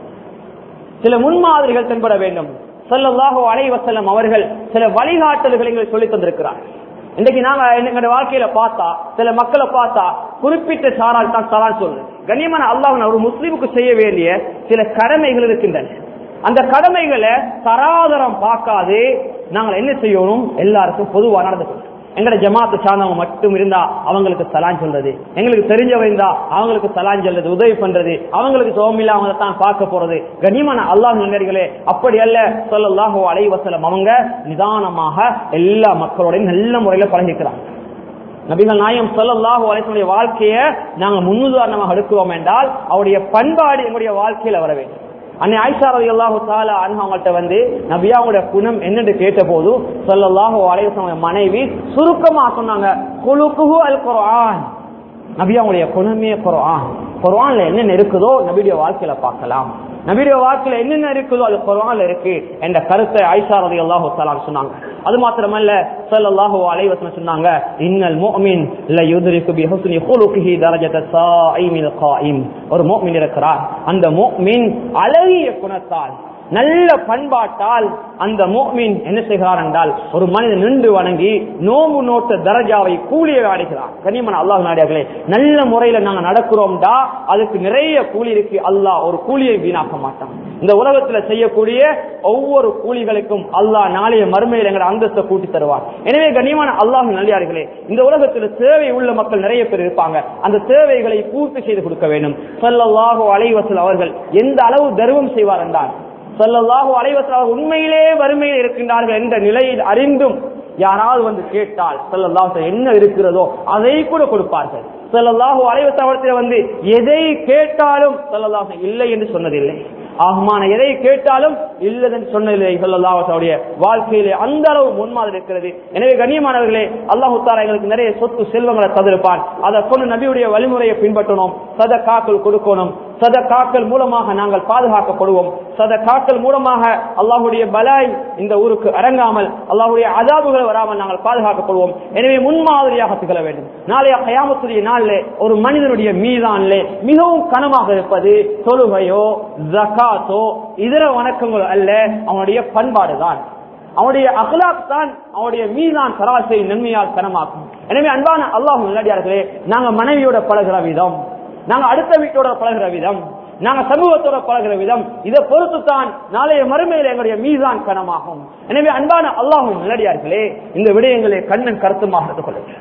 A: சில முன்மாதிரிகள் தென்பட வேண்டும் ஸல்லல்லாஹு அலைஹி வஸல்லம் அவர்கள் சில வழிகாட்டல்களை எங்களுக்கு சொல்லித் தந்திருக்கிறார் இன்னைக்கு நாங்க எங்களுடைய வாழ்க்கையில பார்த்தா சில மக்களை பார்த்தா குறிப்பிட்ட சாரால் தான் சலால் சொல்றது கண்ணியமான அல்லாஹ் ஒரு முஸ்லீமுக்கு செய்ய வேண்டிய சில கடமைகள் இருக்கின்றன அந்த கடமைகளை தராதரம் பார்க்காது நாங்கள் என்ன செய்யணும் எல்லாருக்கும் பொதுவா நடந்து எங்கட ஜமாத்து சார்ந்தவங்க மட்டும் இருந்தா அவங்களுக்கு சலான் சொல்றது எங்களுக்கு தெரிஞ்சவங்க இருந்தா அவங்களுக்கு சலான் சொல்றது உதவி பண்றது அவங்களுக்கு சோமில்ல அவங்க தான் பார்க்க போறது கண்ணியமான அல்லாஹ் நண்பர்களே அப்படி அல்ல சொல்லல்லாஹோ அலைவசலம் அவங்க நிதானமாக எல்லா மக்களோடையும் நல்ல முறையில பழகிக்கிறாங்க நபிகள் நாயம் சொல்லல்லாஹு அலைவசனுடைய வாழ்க்கையை நாங்க முன்னுதாரணமாக எடுக்கிறோம் என்றால் அவருடைய பண்பாடு எங்களுடைய வாழ்க்கையில வர வேண்டும் அன்னை ஆயிஷா ரவி அல்லாஹு தாலா அவங்கள்ட்ட வந்து நபியாவுடைய குணம் என்னன்னு கேட்ட போது சொல்லல்லாஹு அலைவசம் மனைவி சுருக்கமா சொன்னாங்க குலுக்குஹு அல் குர்ஆன் நபியாவுடைய குணமே குர்ஆன் குர்ஆன்ல என்னென்ன இருக்குதோ நபியுடைய வாழ்க்கையில பார்க்கலாம் நபியுடைய வாழ்க்கையில என்னென்ன இருக்குதோ அது குர்ஆன்ல இருக்கு என்ற கருத்தை ஆயிஷா ரவி அல்லாஹு தாலா சொன்னாங்க அது மாத்திரமல்ல ஸல்லல்லாஹு அலைஹி வஸல்லம் சொன்னாங்க இன்னல் முஃமின் ல யுத்ரிகு பி ஹுஸ்னி குலுகிஹி தரஜத ஸாயிமில் காயிம் ஒரு முஃமின் இருக்கிறார் அந்த முஃமின் அழகிய குணத்தால் நல்ல பண்பாட்டால் அந்த முஃமின் என்ன செய்கிறார் என்றால் ஒரு மனிதன் நின்று வணங்கி நோம்பு நோட்ட தரஜாவை கூலியை அடைகிறார் கண்ணியமான அல்லாஹ் நாடியார்களே நல்ல முறையில நாங்க நடக்கிறோம்டா அதுக்கு நிறைய கூலி இருக்கு அல்லாஹ் ஒரு கூலியை வீணாக்க மாட்டான் இந்த உலகத்துல செய்யக்கூடிய ஒவ்வொரு கூலிகளுக்கும் அல்லாஹ் நாளைய மறுமையில் எங்களை அந்தஸ்தை கூட்டி தருவார் எனவே கண்ணியமான அல்லாஹ் நல்லியார்களே இந்த உலகத்துல தேவை உள்ள மக்கள் நிறைய பேர் இருப்பாங்க அந்த தேவைகளை பூர்த்தி செய்து கொடுக்க வேண்டும் சொல்லல்லாஹோ அலைவசல் அவர்கள் எந்த அளவு தர்மம் செய்வார் என்றால் சொல்லல்லாஹோ அலைவசல் அவர்கள் உண்மையிலே வறுமையில் இருக்கின்றார்கள் என்ற நிலையில் அறிந்தும் யாராவது வந்து கேட்டால் சொல்லல்லாஹ் என்ன இருக்கிறதோ அதை கூட கொடுப்பார்கள் சொல்லல்லாஹு அலைவசத்தில் வந்து எதை கேட்டாலும் சொல்லல்லாஹ் இல்லை என்று சொன்னதில்லை ஆகுமான எதை கேட்டாலும் இல்லதன் சொன்னதில்லை சொல்லல்லாஹுடைய வாழ்க்கையிலே அந்த அளவு முன்மாதிரி இருக்கிறது எனவே கண்ணியமானவர்களே அல்லாஹு தாலா எங்களுக்கு நிறைய சொத்து செல்வங்களை தந்திருப்பான் அதை கொண்டு நபியுடைய வழிமுறையை பின்பற்றணும் சத காக்கள் கொடுக்கணும் சத காக்கல் மூலமாக நாங்கள் பாதுகாக்கப்படுவோம் சத காக்கல் மூலமாக அல்லாஹுடைய பலாய் இந்த ஊருக்கு அரங்காமல் அல்லாஹுடைய அதாபுகள் வராமல் நாங்கள் பாதுகாக்கப்படுவோம் எனவே முன்மாதிரியாக திகழ வேண்டும் நாளைய கயாமத்துடைய நாளிலே ஒரு மனிதனுடைய மீதானிலே மிகவும் கனமாக இருப்பது தொழுகையோ ஜகாத்தோ இதர வணக்கங்களோ அல்ல அவனுடைய பண்பாடு தான் அவனுடைய அகலாக் தான் அவனுடைய மீதான் சராசரி நன்மையால் கனமாக்கும் எனவே அன்பான அல்லாஹ் நல்லடியார்களே நாங்க மனைவியோட பழகிற விதம் நாங்க அடுத்த வீட்டோட பழகிற விதம் நாங்க சமூகத்தோட பழகிற விதம் இதை பொறுத்து தான் நாளைய மறுமையில் எங்களுடைய மீதான் கனமாகும் எனவே அன்பான அல்லாஹும் நல்லடியார்களே இந்த விடயங்களை கண்ணன் கருத்துமாக எடுத்துக் கொள்ளுங்க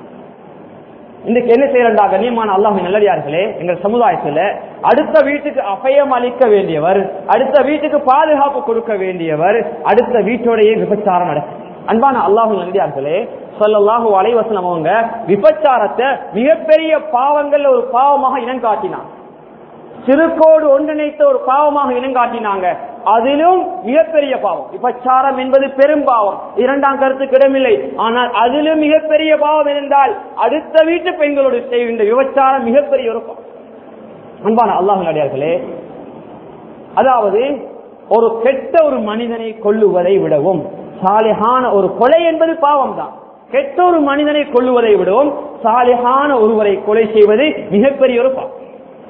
A: இன்னைக்கு என்ன செய்யறா கண்ணியமான அல்லாஹ் நல்லடியார்களே எங்கள் சமுதாயத்துல அடுத்த வீட்டுக்கு அபயம் அளிக்க வேண்டியவர் அடுத்த வீட்டுக்கு பாதுகாப்பு கொடுக்க வேண்டியவர் அடுத்த வீட்டோடையே விபச்சாரம் நடக்கும் அன்பான அல்லாஹு நடிகார்களே சொல்லல்லாஹு அலைவசனம் அவங்க விபச்சாரத்தை மிகப்பெரிய பாவங்கள்ல ஒரு பாவமாக இனம் காட்டினான் சிறுக்கோடு ஒன்றிணைத்த ஒரு பாவமாக இனங்காட்டினாங்க அதிலும் மிகப்பெரிய பாவம் விபச்சாரம் என்பது பெரும் பாவம் இரண்டாம் கருத்துக்கு இடமில்லை ஆனால் அதிலும் மிகப்பெரிய பாவம் இருந்தால் அடுத்த வீட்டு பெண்களோடு செய்கின்ற விபச்சாரம் மிகப்பெரிய ஒரு பாவம் அன்பான அல்லாஹ் நடிகார்களே அதாவது ஒரு கெட்ட ஒரு மனிதனை கொல்லுவதை விடவும் சாலிகான ஒரு கொலை என்பது பாவம் தான் கெட்ட ஒரு மனிதனை கொல்லுவதை விடவும் சாலிகான ஒருவரை கொலை செய்வது மிகப்பெரிய ஒரு பாவம்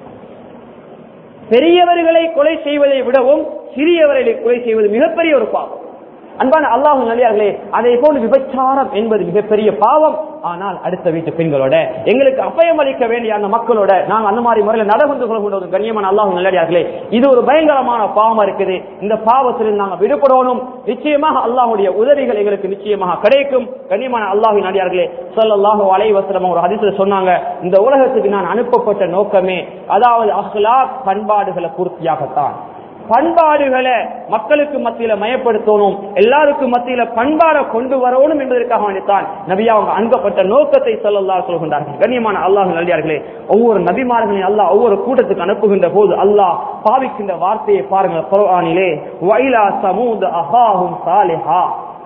A: பெரியவர்களை கொலை செய்வதை விடவும் சிறியவர்களை கொலை செய்வது மிகப்பெரிய ஒரு பாவம் அன்பான அல்லாஹு நல்லியார்களே அதே போல் விபச்சாரம் என்பது மிகப்பெரிய பாவம் ஆனால் அடுத்த வீட்டு பெண்களோட எங்களுக்கு அபயம் அளிக்க வேண்டிய அந்த மக்களோட நாங்கள் அந்த மாதிரி முறையில் நடந்து கொள்ள ஒரு கண்ணியமான அல்லாஹு நல்லடியார்களே இது ஒரு பயங்கரமான பாவம் இருக்குது இந்த பாவத்தில் நாங்கள் விடுபடணும் நிச்சயமாக அல்லாஹுடைய உதவிகள் எங்களுக்கு நிச்சயமாக கிடைக்கும் கண்ணியமான அல்லாஹு நடிகார்களே சொல்லல்லாஹு அலைவசலம் ஒரு ஹதீஸில் சொன்னாங்க இந்த உலகத்துக்கு நான் அனுப்பப்பட்ட நோக்கமே அதாவது அஹ்லாக் பண்பாடுகளை பூர்த்தியாகத்தான் பண்பாடுகளை மக்களுக்கு மத்தியில மயப்படுத்தணும் எல்லாருக்கும் மத்தியில பண்பாடை கொண்டு வரணும் என்பதற்காக வேண்டித்தான் நபியா அவங்க அனுப்பப்பட்ட நோக்கத்தை சொல்லல்லா சொல்கின்றார்கள் கண்ணியமான அல்லாஹ் நல்லியார்களே ஒவ்வொரு நபிமார்களையும் அல்லாஹ் ஒவ்வொரு கூட்டத்துக்கு அனுப்புகின்ற போது அல்லாஹ் பாவிக்கின்ற வார்த்தையை பாருங்கள் குர்ஆனிலே வைலா சமூத அஹாஹும் சாலிஹா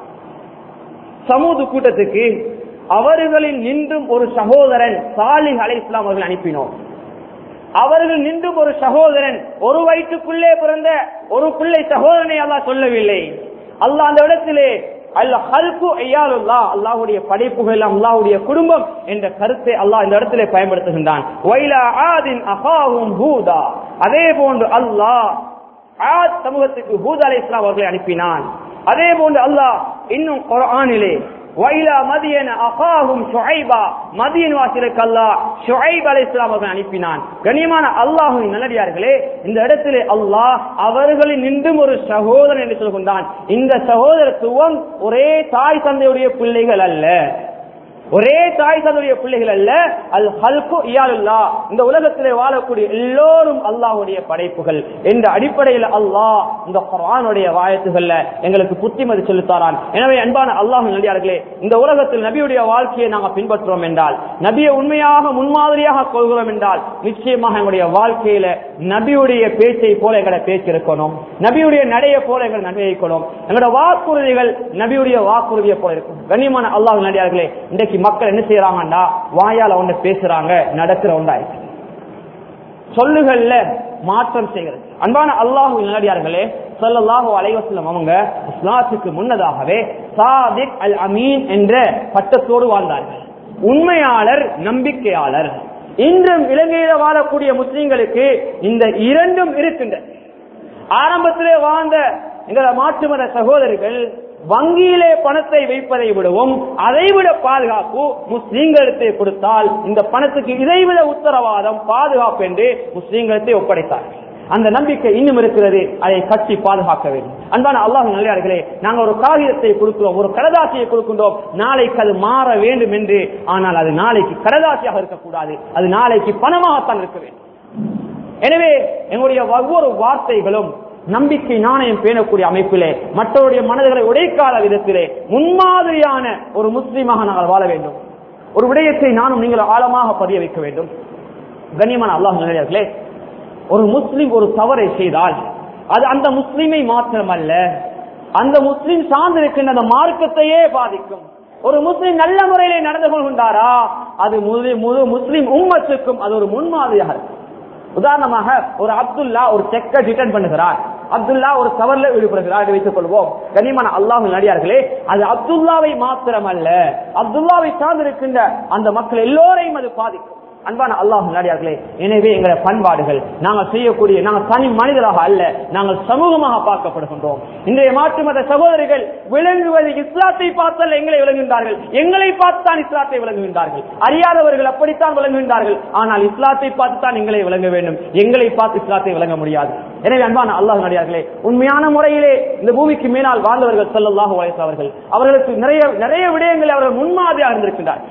A: சமூது கூட்டத்துக்கு அவர்களில் நின்றும் ஒரு சகோதரன் சாலிஹ் அலை இஸ்லாம் அவர்கள் அனுப்பினோம் அவர்கள் நின்றும் ஒரு சகோதரன் ஒரு வயிற்றுக்குள்ளே பிறந்த ஒரு பிள்ளை சகோதரனை அல்லாஹ் சொல்லவில்லை அல்லாஹ் அந்த இடத்திலே அல்ல ஹல்கு ஐயாலுல்லா அல்லாஹுடைய படைப்புகள் எல்லாம் அல்லாஹுடைய குடும்பம் என்ற கருத்தை அல்லாஹ் இந்த இடத்திலே பயன்படுத்துகின்றான் வைலா ஆதின் அகாவும் ஹூதா அதே போன்று அல்லாஹ் ஆத் சமூகத்துக்கு ஹூத் அலை இஸ்லாம் அவர்களை அனுப்பினான் அதே போன்று அல்லாஹ் இன்னும் குர்ஆனிலே வைலா மதியன அகாஹும் ஷுஐபா மதியன் வாசிலுக்கு அல்லாஹ் ஷுஐப் அலைஹிஸ்ஸலாம் அவர்கள் அனுப்பினான் கண்ணியமான அல்லாஹ்வின் நல்லடியார்களே இந்த இடத்திலே அல்லாஹ் அவர்களில் நின்றும் ஒரு சகோதரன் என்று சொல்கின்றான் இந்த சகோதரத்துவம் ஒரே தாய் தந்தையுடைய பிள்ளைகள் அல்ல ஒரே தாய் தந்தையுடைய பிள்ளைகள் அல்ல அல் ஹல்கு இயாலுல்லா இந்த உலகத்திலே வாழக்கூடிய எல்லோரும் அல்லாஹ்வுடைய படைப்புகள் என்ற அடிப்படையில் அல்லாஹ் இந்த குர்ஆனுடைய வாயத்துகள்ல எங்களுக்கு புத்திமதி சொல்லித்தாரான் எனவே அன்பான அல்லாஹ் நல்லியார்களே இந்த உலகத்தில் நபியுடைய வாழ்க்கையை நாங்கள் பின்பற்றுவோம் என்றால் நபியை உண்மையாக முன்மாதிரியாக கொள்கிறோம் என்றால் நிச்சயமாக எங்களுடைய வாழ்க்கையில நபியுடைய பேச்சை போல எங்களை பேச்சு இருக்கணும் நபியுடைய நடைய போல எங்களை நடை இருக்கணும் எங்களோட வாக்குறுதிகள் நபியுடைய வாக்குறுதியை போல இருக்கும் கண்ணியமான அல்லாஹ் நடிகார்களே இன்றைக்கு மக்கள் என்ன செய்யறாங்கன்னா வாயால ஒண்ணு பேசுறாங்க நடக்கிற ஒன்றாயிருக்கு சொல்லுகள்ல மாற்றம் செய்கிறது அன்பான அல்லாஹு நல்லடியார்களே சொல்லல்லாஹு அலைவசல்லம் அவங்க இஸ்லாத்துக்கு முன்னதாகவே சாதிக் அல் அமீன் என்ற பட்டத்தோடு வாழ்ந்தார்கள் உண்மையாளர் நம்பிக்கையாளர் இன்றும் இலங்கையில வாழக்கூடிய முஸ்லிம்களுக்கு இந்த இரண்டும் இருக்கின்றன ஆரம்பத்திலே வாழ்ந்த எங்கள மாற்று மத சகோதரர்கள் வங்கியிலே பணத்தை வைப்பதை விடவும் அதைவிட பாதுகாப்பு முஸ்லீம்களுக்கு கொடுத்தால் இந்த பணத்துக்கு இதைவிட உத்தரவாதம் பாதுகாப்பு என்று முஸ்லீம்களுக்கு ஒப்படைத்தார்கள் அந்த நம்பிக்கை இன்னும் இருக்கிறது அதை கட்டி பாதுகாக்க வேண்டும் அன்பான அல்லாஹ் நல்லே நாங்க ஒரு காகிதத்தை கொடுக்கிறோம் ஒரு கடதாசியை கொடுக்கின்றோம் நாளைக்கு அது மாற வேண்டும் என்று ஆனால் அது நாளைக்கு கடதாசியாக இருக்கக்கூடாது அது நாளைக்கு பணமாகத்தான் இருக்க வேண்டும் எனவே எங்களுடைய ஒவ்வொரு வார்த்தைகளும் நம்பிக்கை நாணயம் பேணக்கூடிய அமைப்பிலே மற்றவருடைய மனதுகளை உடைக்காத விதத்திலே முன்மாதிரியான ஒரு முஸ்லீமாக நாங்கள் வாழ வேண்டும் ஒரு விடயத்தை நானும் நீங்கள் ஆழமாக பதிய வைக்க வேண்டும் கண்ணியமான அல்லாஹ் நிலையர்களே ஒரு முஸ்லிம் ஒரு தவறை செய்தால் அது அந்த முஸ்லிமை மாத்திரமல்ல அந்த முஸ்லிம் சார்ந்திருக்கின்ற அந்த மார்க்கத்தையே பாதிக்கும் ஒரு முஸ்லிம் நல்ல முறையிலே நடந்து கொள்கின்றாரா அது முழு முழு முஸ்லிம் உம்மத்துக்கும் அது ஒரு முன்மாதிரியாக இருக்கும் உதாரணமாக ஒரு அப்துல்லா ஒரு செக்கை ரிட்டர்ன் பண்ணுகிறார் அப்துல்லா ஒரு தவறுல ஈடுபடுகிறார் என்று வைத்துக் கொள்வோம் கண்ணியமான அல்லாஹ் நடிகார்களே அது அப்துல்லாவை மாத்திரமல்ல அப்துல்லாவை சார்ந்திருக்கின்ற அந்த மக்கள் எல்லோரையும் அது பாதிக்கும் அன்பான அல்லாஹ் நடிகார்களே எனவே எங்களை பண்பாடுகள் நாங்கள் செய்யக்கூடிய நாங்கள் தனி மனிதராக அல்ல நாங்கள் சமூகமாக பார்க்கப்படுகின்றோம் இன்றைய மாற்று மத சகோதரிகள் விளங்குவது இஸ்லாத்தை பார்த்தல்ல எங்களை விளங்குகின்றார்கள் எங்களை பார்த்துத்தான் இஸ்லாத்தை விளங்குகின்றார்கள் அறியாதவர்கள் அப்படித்தான் விளங்குகின்றார்கள் ஆனால் இஸ்லாத்தை பார்த்துத்தான் எங்களை விளங்க வேண்டும் எங்களை பார்த்து இஸ்லாத்தை விளங்க முடியாது எனவே அன்பான அல்லாஹ் நடிகார்களே உண்மையான முறையிலே இந்த பூமிக்கு மேலால் வாழ்ந்தவர்கள் செல்லல்லாஹு வயசு அவர்கள் அவர்களுக்கு நிறைய நிறைய விடயங்களை அவர்கள் முன்மாதிரியாக இருந்திருக்கின்றார்கள்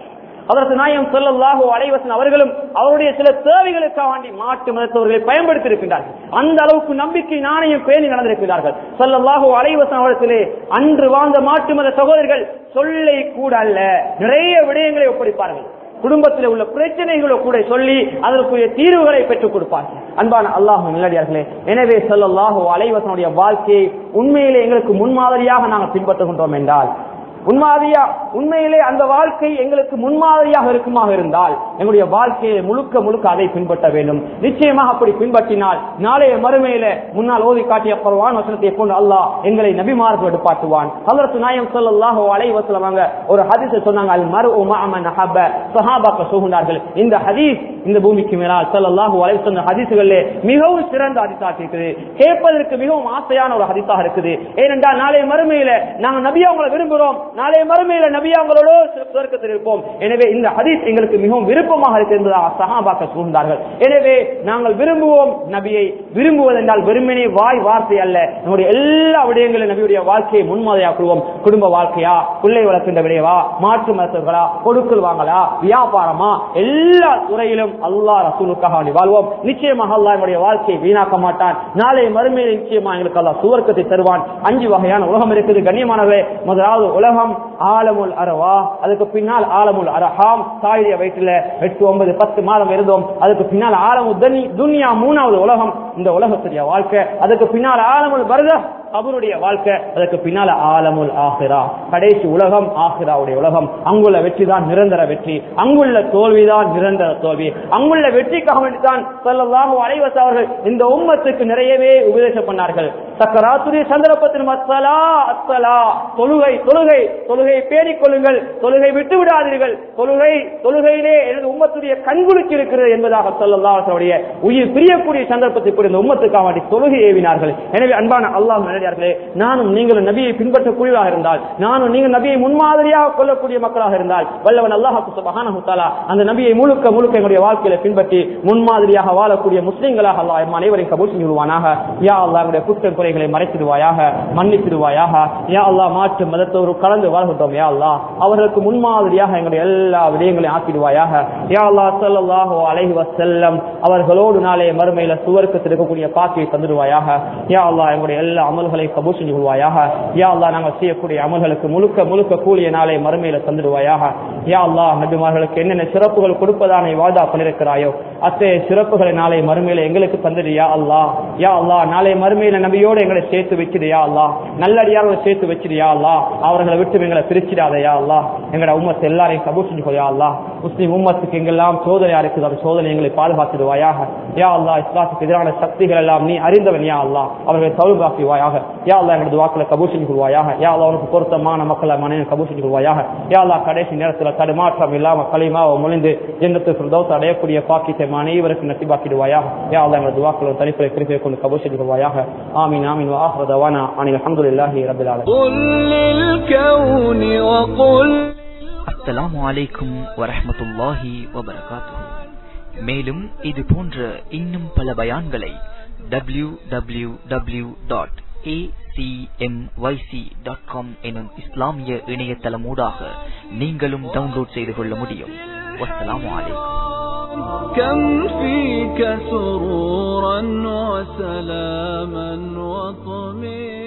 A: அதற்கு நாயம் சொல்லல்லாஹோ அலைவசன் அவர்களும் அவருடைய சில தேவைகளுக்காக வேண்டி மாட்டு மதத்தவர்களை பயன்படுத்தி இருக்கின்றார்கள் அந்த அளவுக்கு நம்பிக்கை நாணயம் பேணி நடந்திருக்கிறார்கள் சொல்லல்லாஹோ அலைவசன் அவர்களே அன்று வாழ்ந்த மாட்டு மத சகோதரர்கள் சொல்லை கூட அல்ல நிறைய விடயங்களை ஒப்படைப்பார்கள் குடும்பத்தில் உள்ள பிரச்சனைகளை கூட சொல்லி அதற்குரிய தீர்வுகளை பெற்றுக் கொடுப்பார்கள் அன்பான அல்லாஹ் நல்லடியார்களே எனவே சொல்லல்லாஹோ அலைவசனுடைய வாழ்க்கையை உண்மையிலே எங்களுக்கு முன்மாதிரியாக நாங்கள் பின்பற்றுகின்றோம் என்றால் உண்மாதிரியா உண்மையிலே அந்த வாழ்க்கை எங்களுக்கு முன்மாதிரியாக இருக்குமாக இருந்தால் எங்களுடைய வாழ்க்கையை முழுக்க முழுக்க அதை பின்பற்ற வேண்டும் நிச்சயமாக அப்படி பின்பற்றினால் நாளைய மறுமையில முன்னால் ஓதி காட்டிய குர்ஆன் வசனத்தை கொண்டு அல்லாஹ் எங்களை நபிமார்கள் எடுப்பாட்டுவான் ஹஜரத் நாயம் ஸல்லல்லாஹு அலைஹி வஸல்லம் அவங்க ஒரு ஹதீஸ் சொன்னாங்க அல் மர்உ மஅமன் ஹப்ப சஹாபாக்கள் சொல்கிறார்கள் இந்த ஹதீஸ் இந்த பூமிக்கு மேலால் ஸல்லல்லாஹு அலைஹி வஸல்லம் ஹதீஸ்களிலே மிகவும் சிறந்த ஹதீஸாக இருக்குது கேட்பதற்கு மிகவும் ஆசையான ஒரு ஹதீஸாக இருக்குது ஏனென்றால் நாளைய மறுமையில நாங்கள் நபி அவங்களை விரும்புகிறோம் நாளைய மறுமையில நபி அவங்களோட சுவர்க்கத்தில் இருப்போம் எனவே இந்த ஹதீஸ் எங்களுக்கு மிகவும் விருப்பமாக இருக்கு என்பதாக சஹாபாக்கள் கூர்ந்தார்கள் எனவே நாங்கள் விரும்புவோம் நபியை விரும்புவதென்றால் வெறுமனே வாய் வார்த்தை அல்ல நம்முடைய எல்லா விடயங்களும் நபியுடைய வாழ்க்கையை முன்மாதிரியாக கொள்வோம் குடும்ப வாழ்க்கையா பிள்ளை வளர்க்கின்ற விடையவா மாற்று மருத்துவர்களா கொடுக்கல் வாங்கலா வியாபாரமா எல்லா துறையிலும் அல்லாஹ் ரசூலுக்காக வேண்டி வாழ்வோம் நிச்சயமாக அல்லாஹ் நம்முடைய வாழ்க்கையை வீணாக்க மாட்டான் நாளைய மறுமையில் நிச்சயமா எங்களுக்கு அல்லாஹ் சுவர்க்கத்தை தருவான் அஞ்சு வகையான உலகம் இருக்குது கண்ணியமானவே முதலாவது உலகம் ஆலமுல் அரவா அதுக்கு பின்னால் ஆலமுல் அரஹாம் தாயுடைய வயிற்றுல எட்டு ஒன்பது பத்து மாதம் இருந்தோம் அதுக்கு பின்னால் ஆலமு தனி துன்யா மூணாவது உலகம் இந்த உலகத்துடைய வாழ்க்கை அதுக்கு பின்னால் ஆலமுல் பரத அவருடைய வாழ்க்கை அதுக்கு பின்னால ஆலமுல் ஆஹிரா கடைசி உலகம் ஆஹிராவுடைய உலகம் அங்குள்ள வெற்றி தான் நிரந்தர வெற்றி அங்குள்ள தோல்விதான் நிரந்தர தோல்வி அங்குள்ள வெற்றிக்காக வேண்டித்தான் சொல்லலாம் அலைவச அவர்கள் இந்த உம்மத்துக்கு நிறையவே உபதேசம் பண்ணார்கள் சக்கராத்துரிய சந்தர்ப்பத்தின் மத்தலா அத்தலா தொழுகை தொழுகை தொழுகை பேணிக் கொள்ளுங்கள் தொழுகை விட்டு விடாதீர்கள் தொழுகை தொழுகையிலே எனது உம்மத்துடைய கண்குளிக்கு இருக்கிறது என்பதாக சொல்லலாம் அவர்களுடைய உயிர் பிரியக்கூடிய சந்தர்ப்பத்தை கூட இந்த உம்மத்துக்காக வேண்டி தொழுகை ஏவினார்கள் எனவே அன்பான அல்லாஹ் நல்லடியார்களே நானும் நீங்களும் நபியை பின்பற்றக்கூடியவராக இருந்தால் நானும் நீங்கள் நபியை முன்மாதிரியாக கொள்ளக்கூடிய மக்களாக இருந்தால் வல்லவன் அல்லாஹு சுபஹானஹு தஆலா அந்த நபியை முழுக்க முழுக்க எங்களுடைய வாழ்க்கையில பின்பற்றி முன்மாதிரியாக வாழக்கூடிய முஸ்லிம்களாக அல்லாஹ் எம் அனைவரையும் கபூல் செய்வானாக யா அல்லாஹ் எங்களுடைய குற்றம் குறைகளை மறைத்திடுவாயாக மன்னித்திடுவாயாக யா அல்லாஹ் மாற்று மதத்தோடு கலந்து வாழ்கின்றோம் யா அல்லாஹ் அவர்களுக்கு முன்மாதிரியாக எங்களுடைய எல்லா விடயங்களையும் ஆக்கிடுவாயாக யா அல்லாஹ் ஸல்லல்லாஹு அலைஹி வஸல்லம் அவர்களோடு நாளே மறுமையில சுவர்க்கத்தில் இருக்கக்கூடிய பாக்கியை தந்துடுவாயாக யா அல்லாஹ் எங்களுடைய எல்லா அமல்களை கபூல் செஞ்சு கொள்வாயாக யா அல்லாஹ் நாங்கள் செய்யக்கூடிய அமல்களுக்கு முழுக்க முழுக்க கூலிய நாளை மறுமையில தந்துடுவாயாக யா அல்லாஹ் நபிமார்களுக்கு என்னென்ன சிறப்புகள் கொடுப்பதான வாதா பண்ணிருக்கிறாயோ அத்தகைய சிறப்புகளை நாளை மறுமையில எங்களுக்கு தந்துடு யா அல்லாஹ் யா அல்லாஹ் நாளை மறுமையில நபியோடு எங்களை சேர்த்து வச்சிடு யா அல்லாஹ் நல்லடியார்களை சேர்த்து வச்சிடு யா அல்லாஹ் அவர்களை விட்டு எங்களை பிரிச்சிடாத யா அல்லாஹ் எங்களோட உம்மத்தை எல்லாரையும் கபூல் செஞ்சு கொள் யா அல்லாஹ் முஸ்லிம் உம்மத்துக்கு எங்கெல்லாம் சோதனையா இருக்குது அந்த சோதனை எங்களை பாதுகாத்துடுவாயாக யா அல்லாஹ் இஸ்லாத்துக்கு எதிரான சக்திகள் எல்லாம் நீ அறிந்தவன் யா அல்லாஹ் அவர்களை சௌபாக்குவாயாக யா அல்லாஹ் எங்களது வாக்குல கபூல் செஞ்சு கொள்வாயாக யா அல்லாஹ் உனக்கு பொருத்தமான மக்களை மனைவி கபூல் செஞ்சு கொள்வாயாக யா அல்லாஹ் கடைசி நேரத்தில் தடுமாற்றம் இல்லாம களிமாவை முழிந்து ஜன்னத்து ஃபிர்தௌஸ் அடையக்கூடிய பாக்கியத்தை அனைவருக்கு நசிபாக்கிடுவாயாக யா அல்லாஹ் எங்களது வாக்குல தனிப்பை கிருப்பை கொண்டு கபூல் செஞ்சு கொள்வாயாக ஆமீன் ஆமீன் வாஹ்ர தவானா அனில் அல்ஹம்துலில்லாஹி ரப்பில் ஆலமீன்
B: قل للكون وقل
C: அஸ்ஸலாமு அலைக்கும் வரஹ்மத்துல்லாஹி வபரகாத்துஹு மேலும் இது போன்ற இன்னும் பல பயான்களை W W W dot dot com எனும் இஸ்லாமிய இணையதளமூடாக நீங்களும் டவுன்லோட் செய்து கொள்ள முடியும் வஸ்ஸலாமு அலைக்கும்
B: كم فيك سرورا وسلاما وطمئنا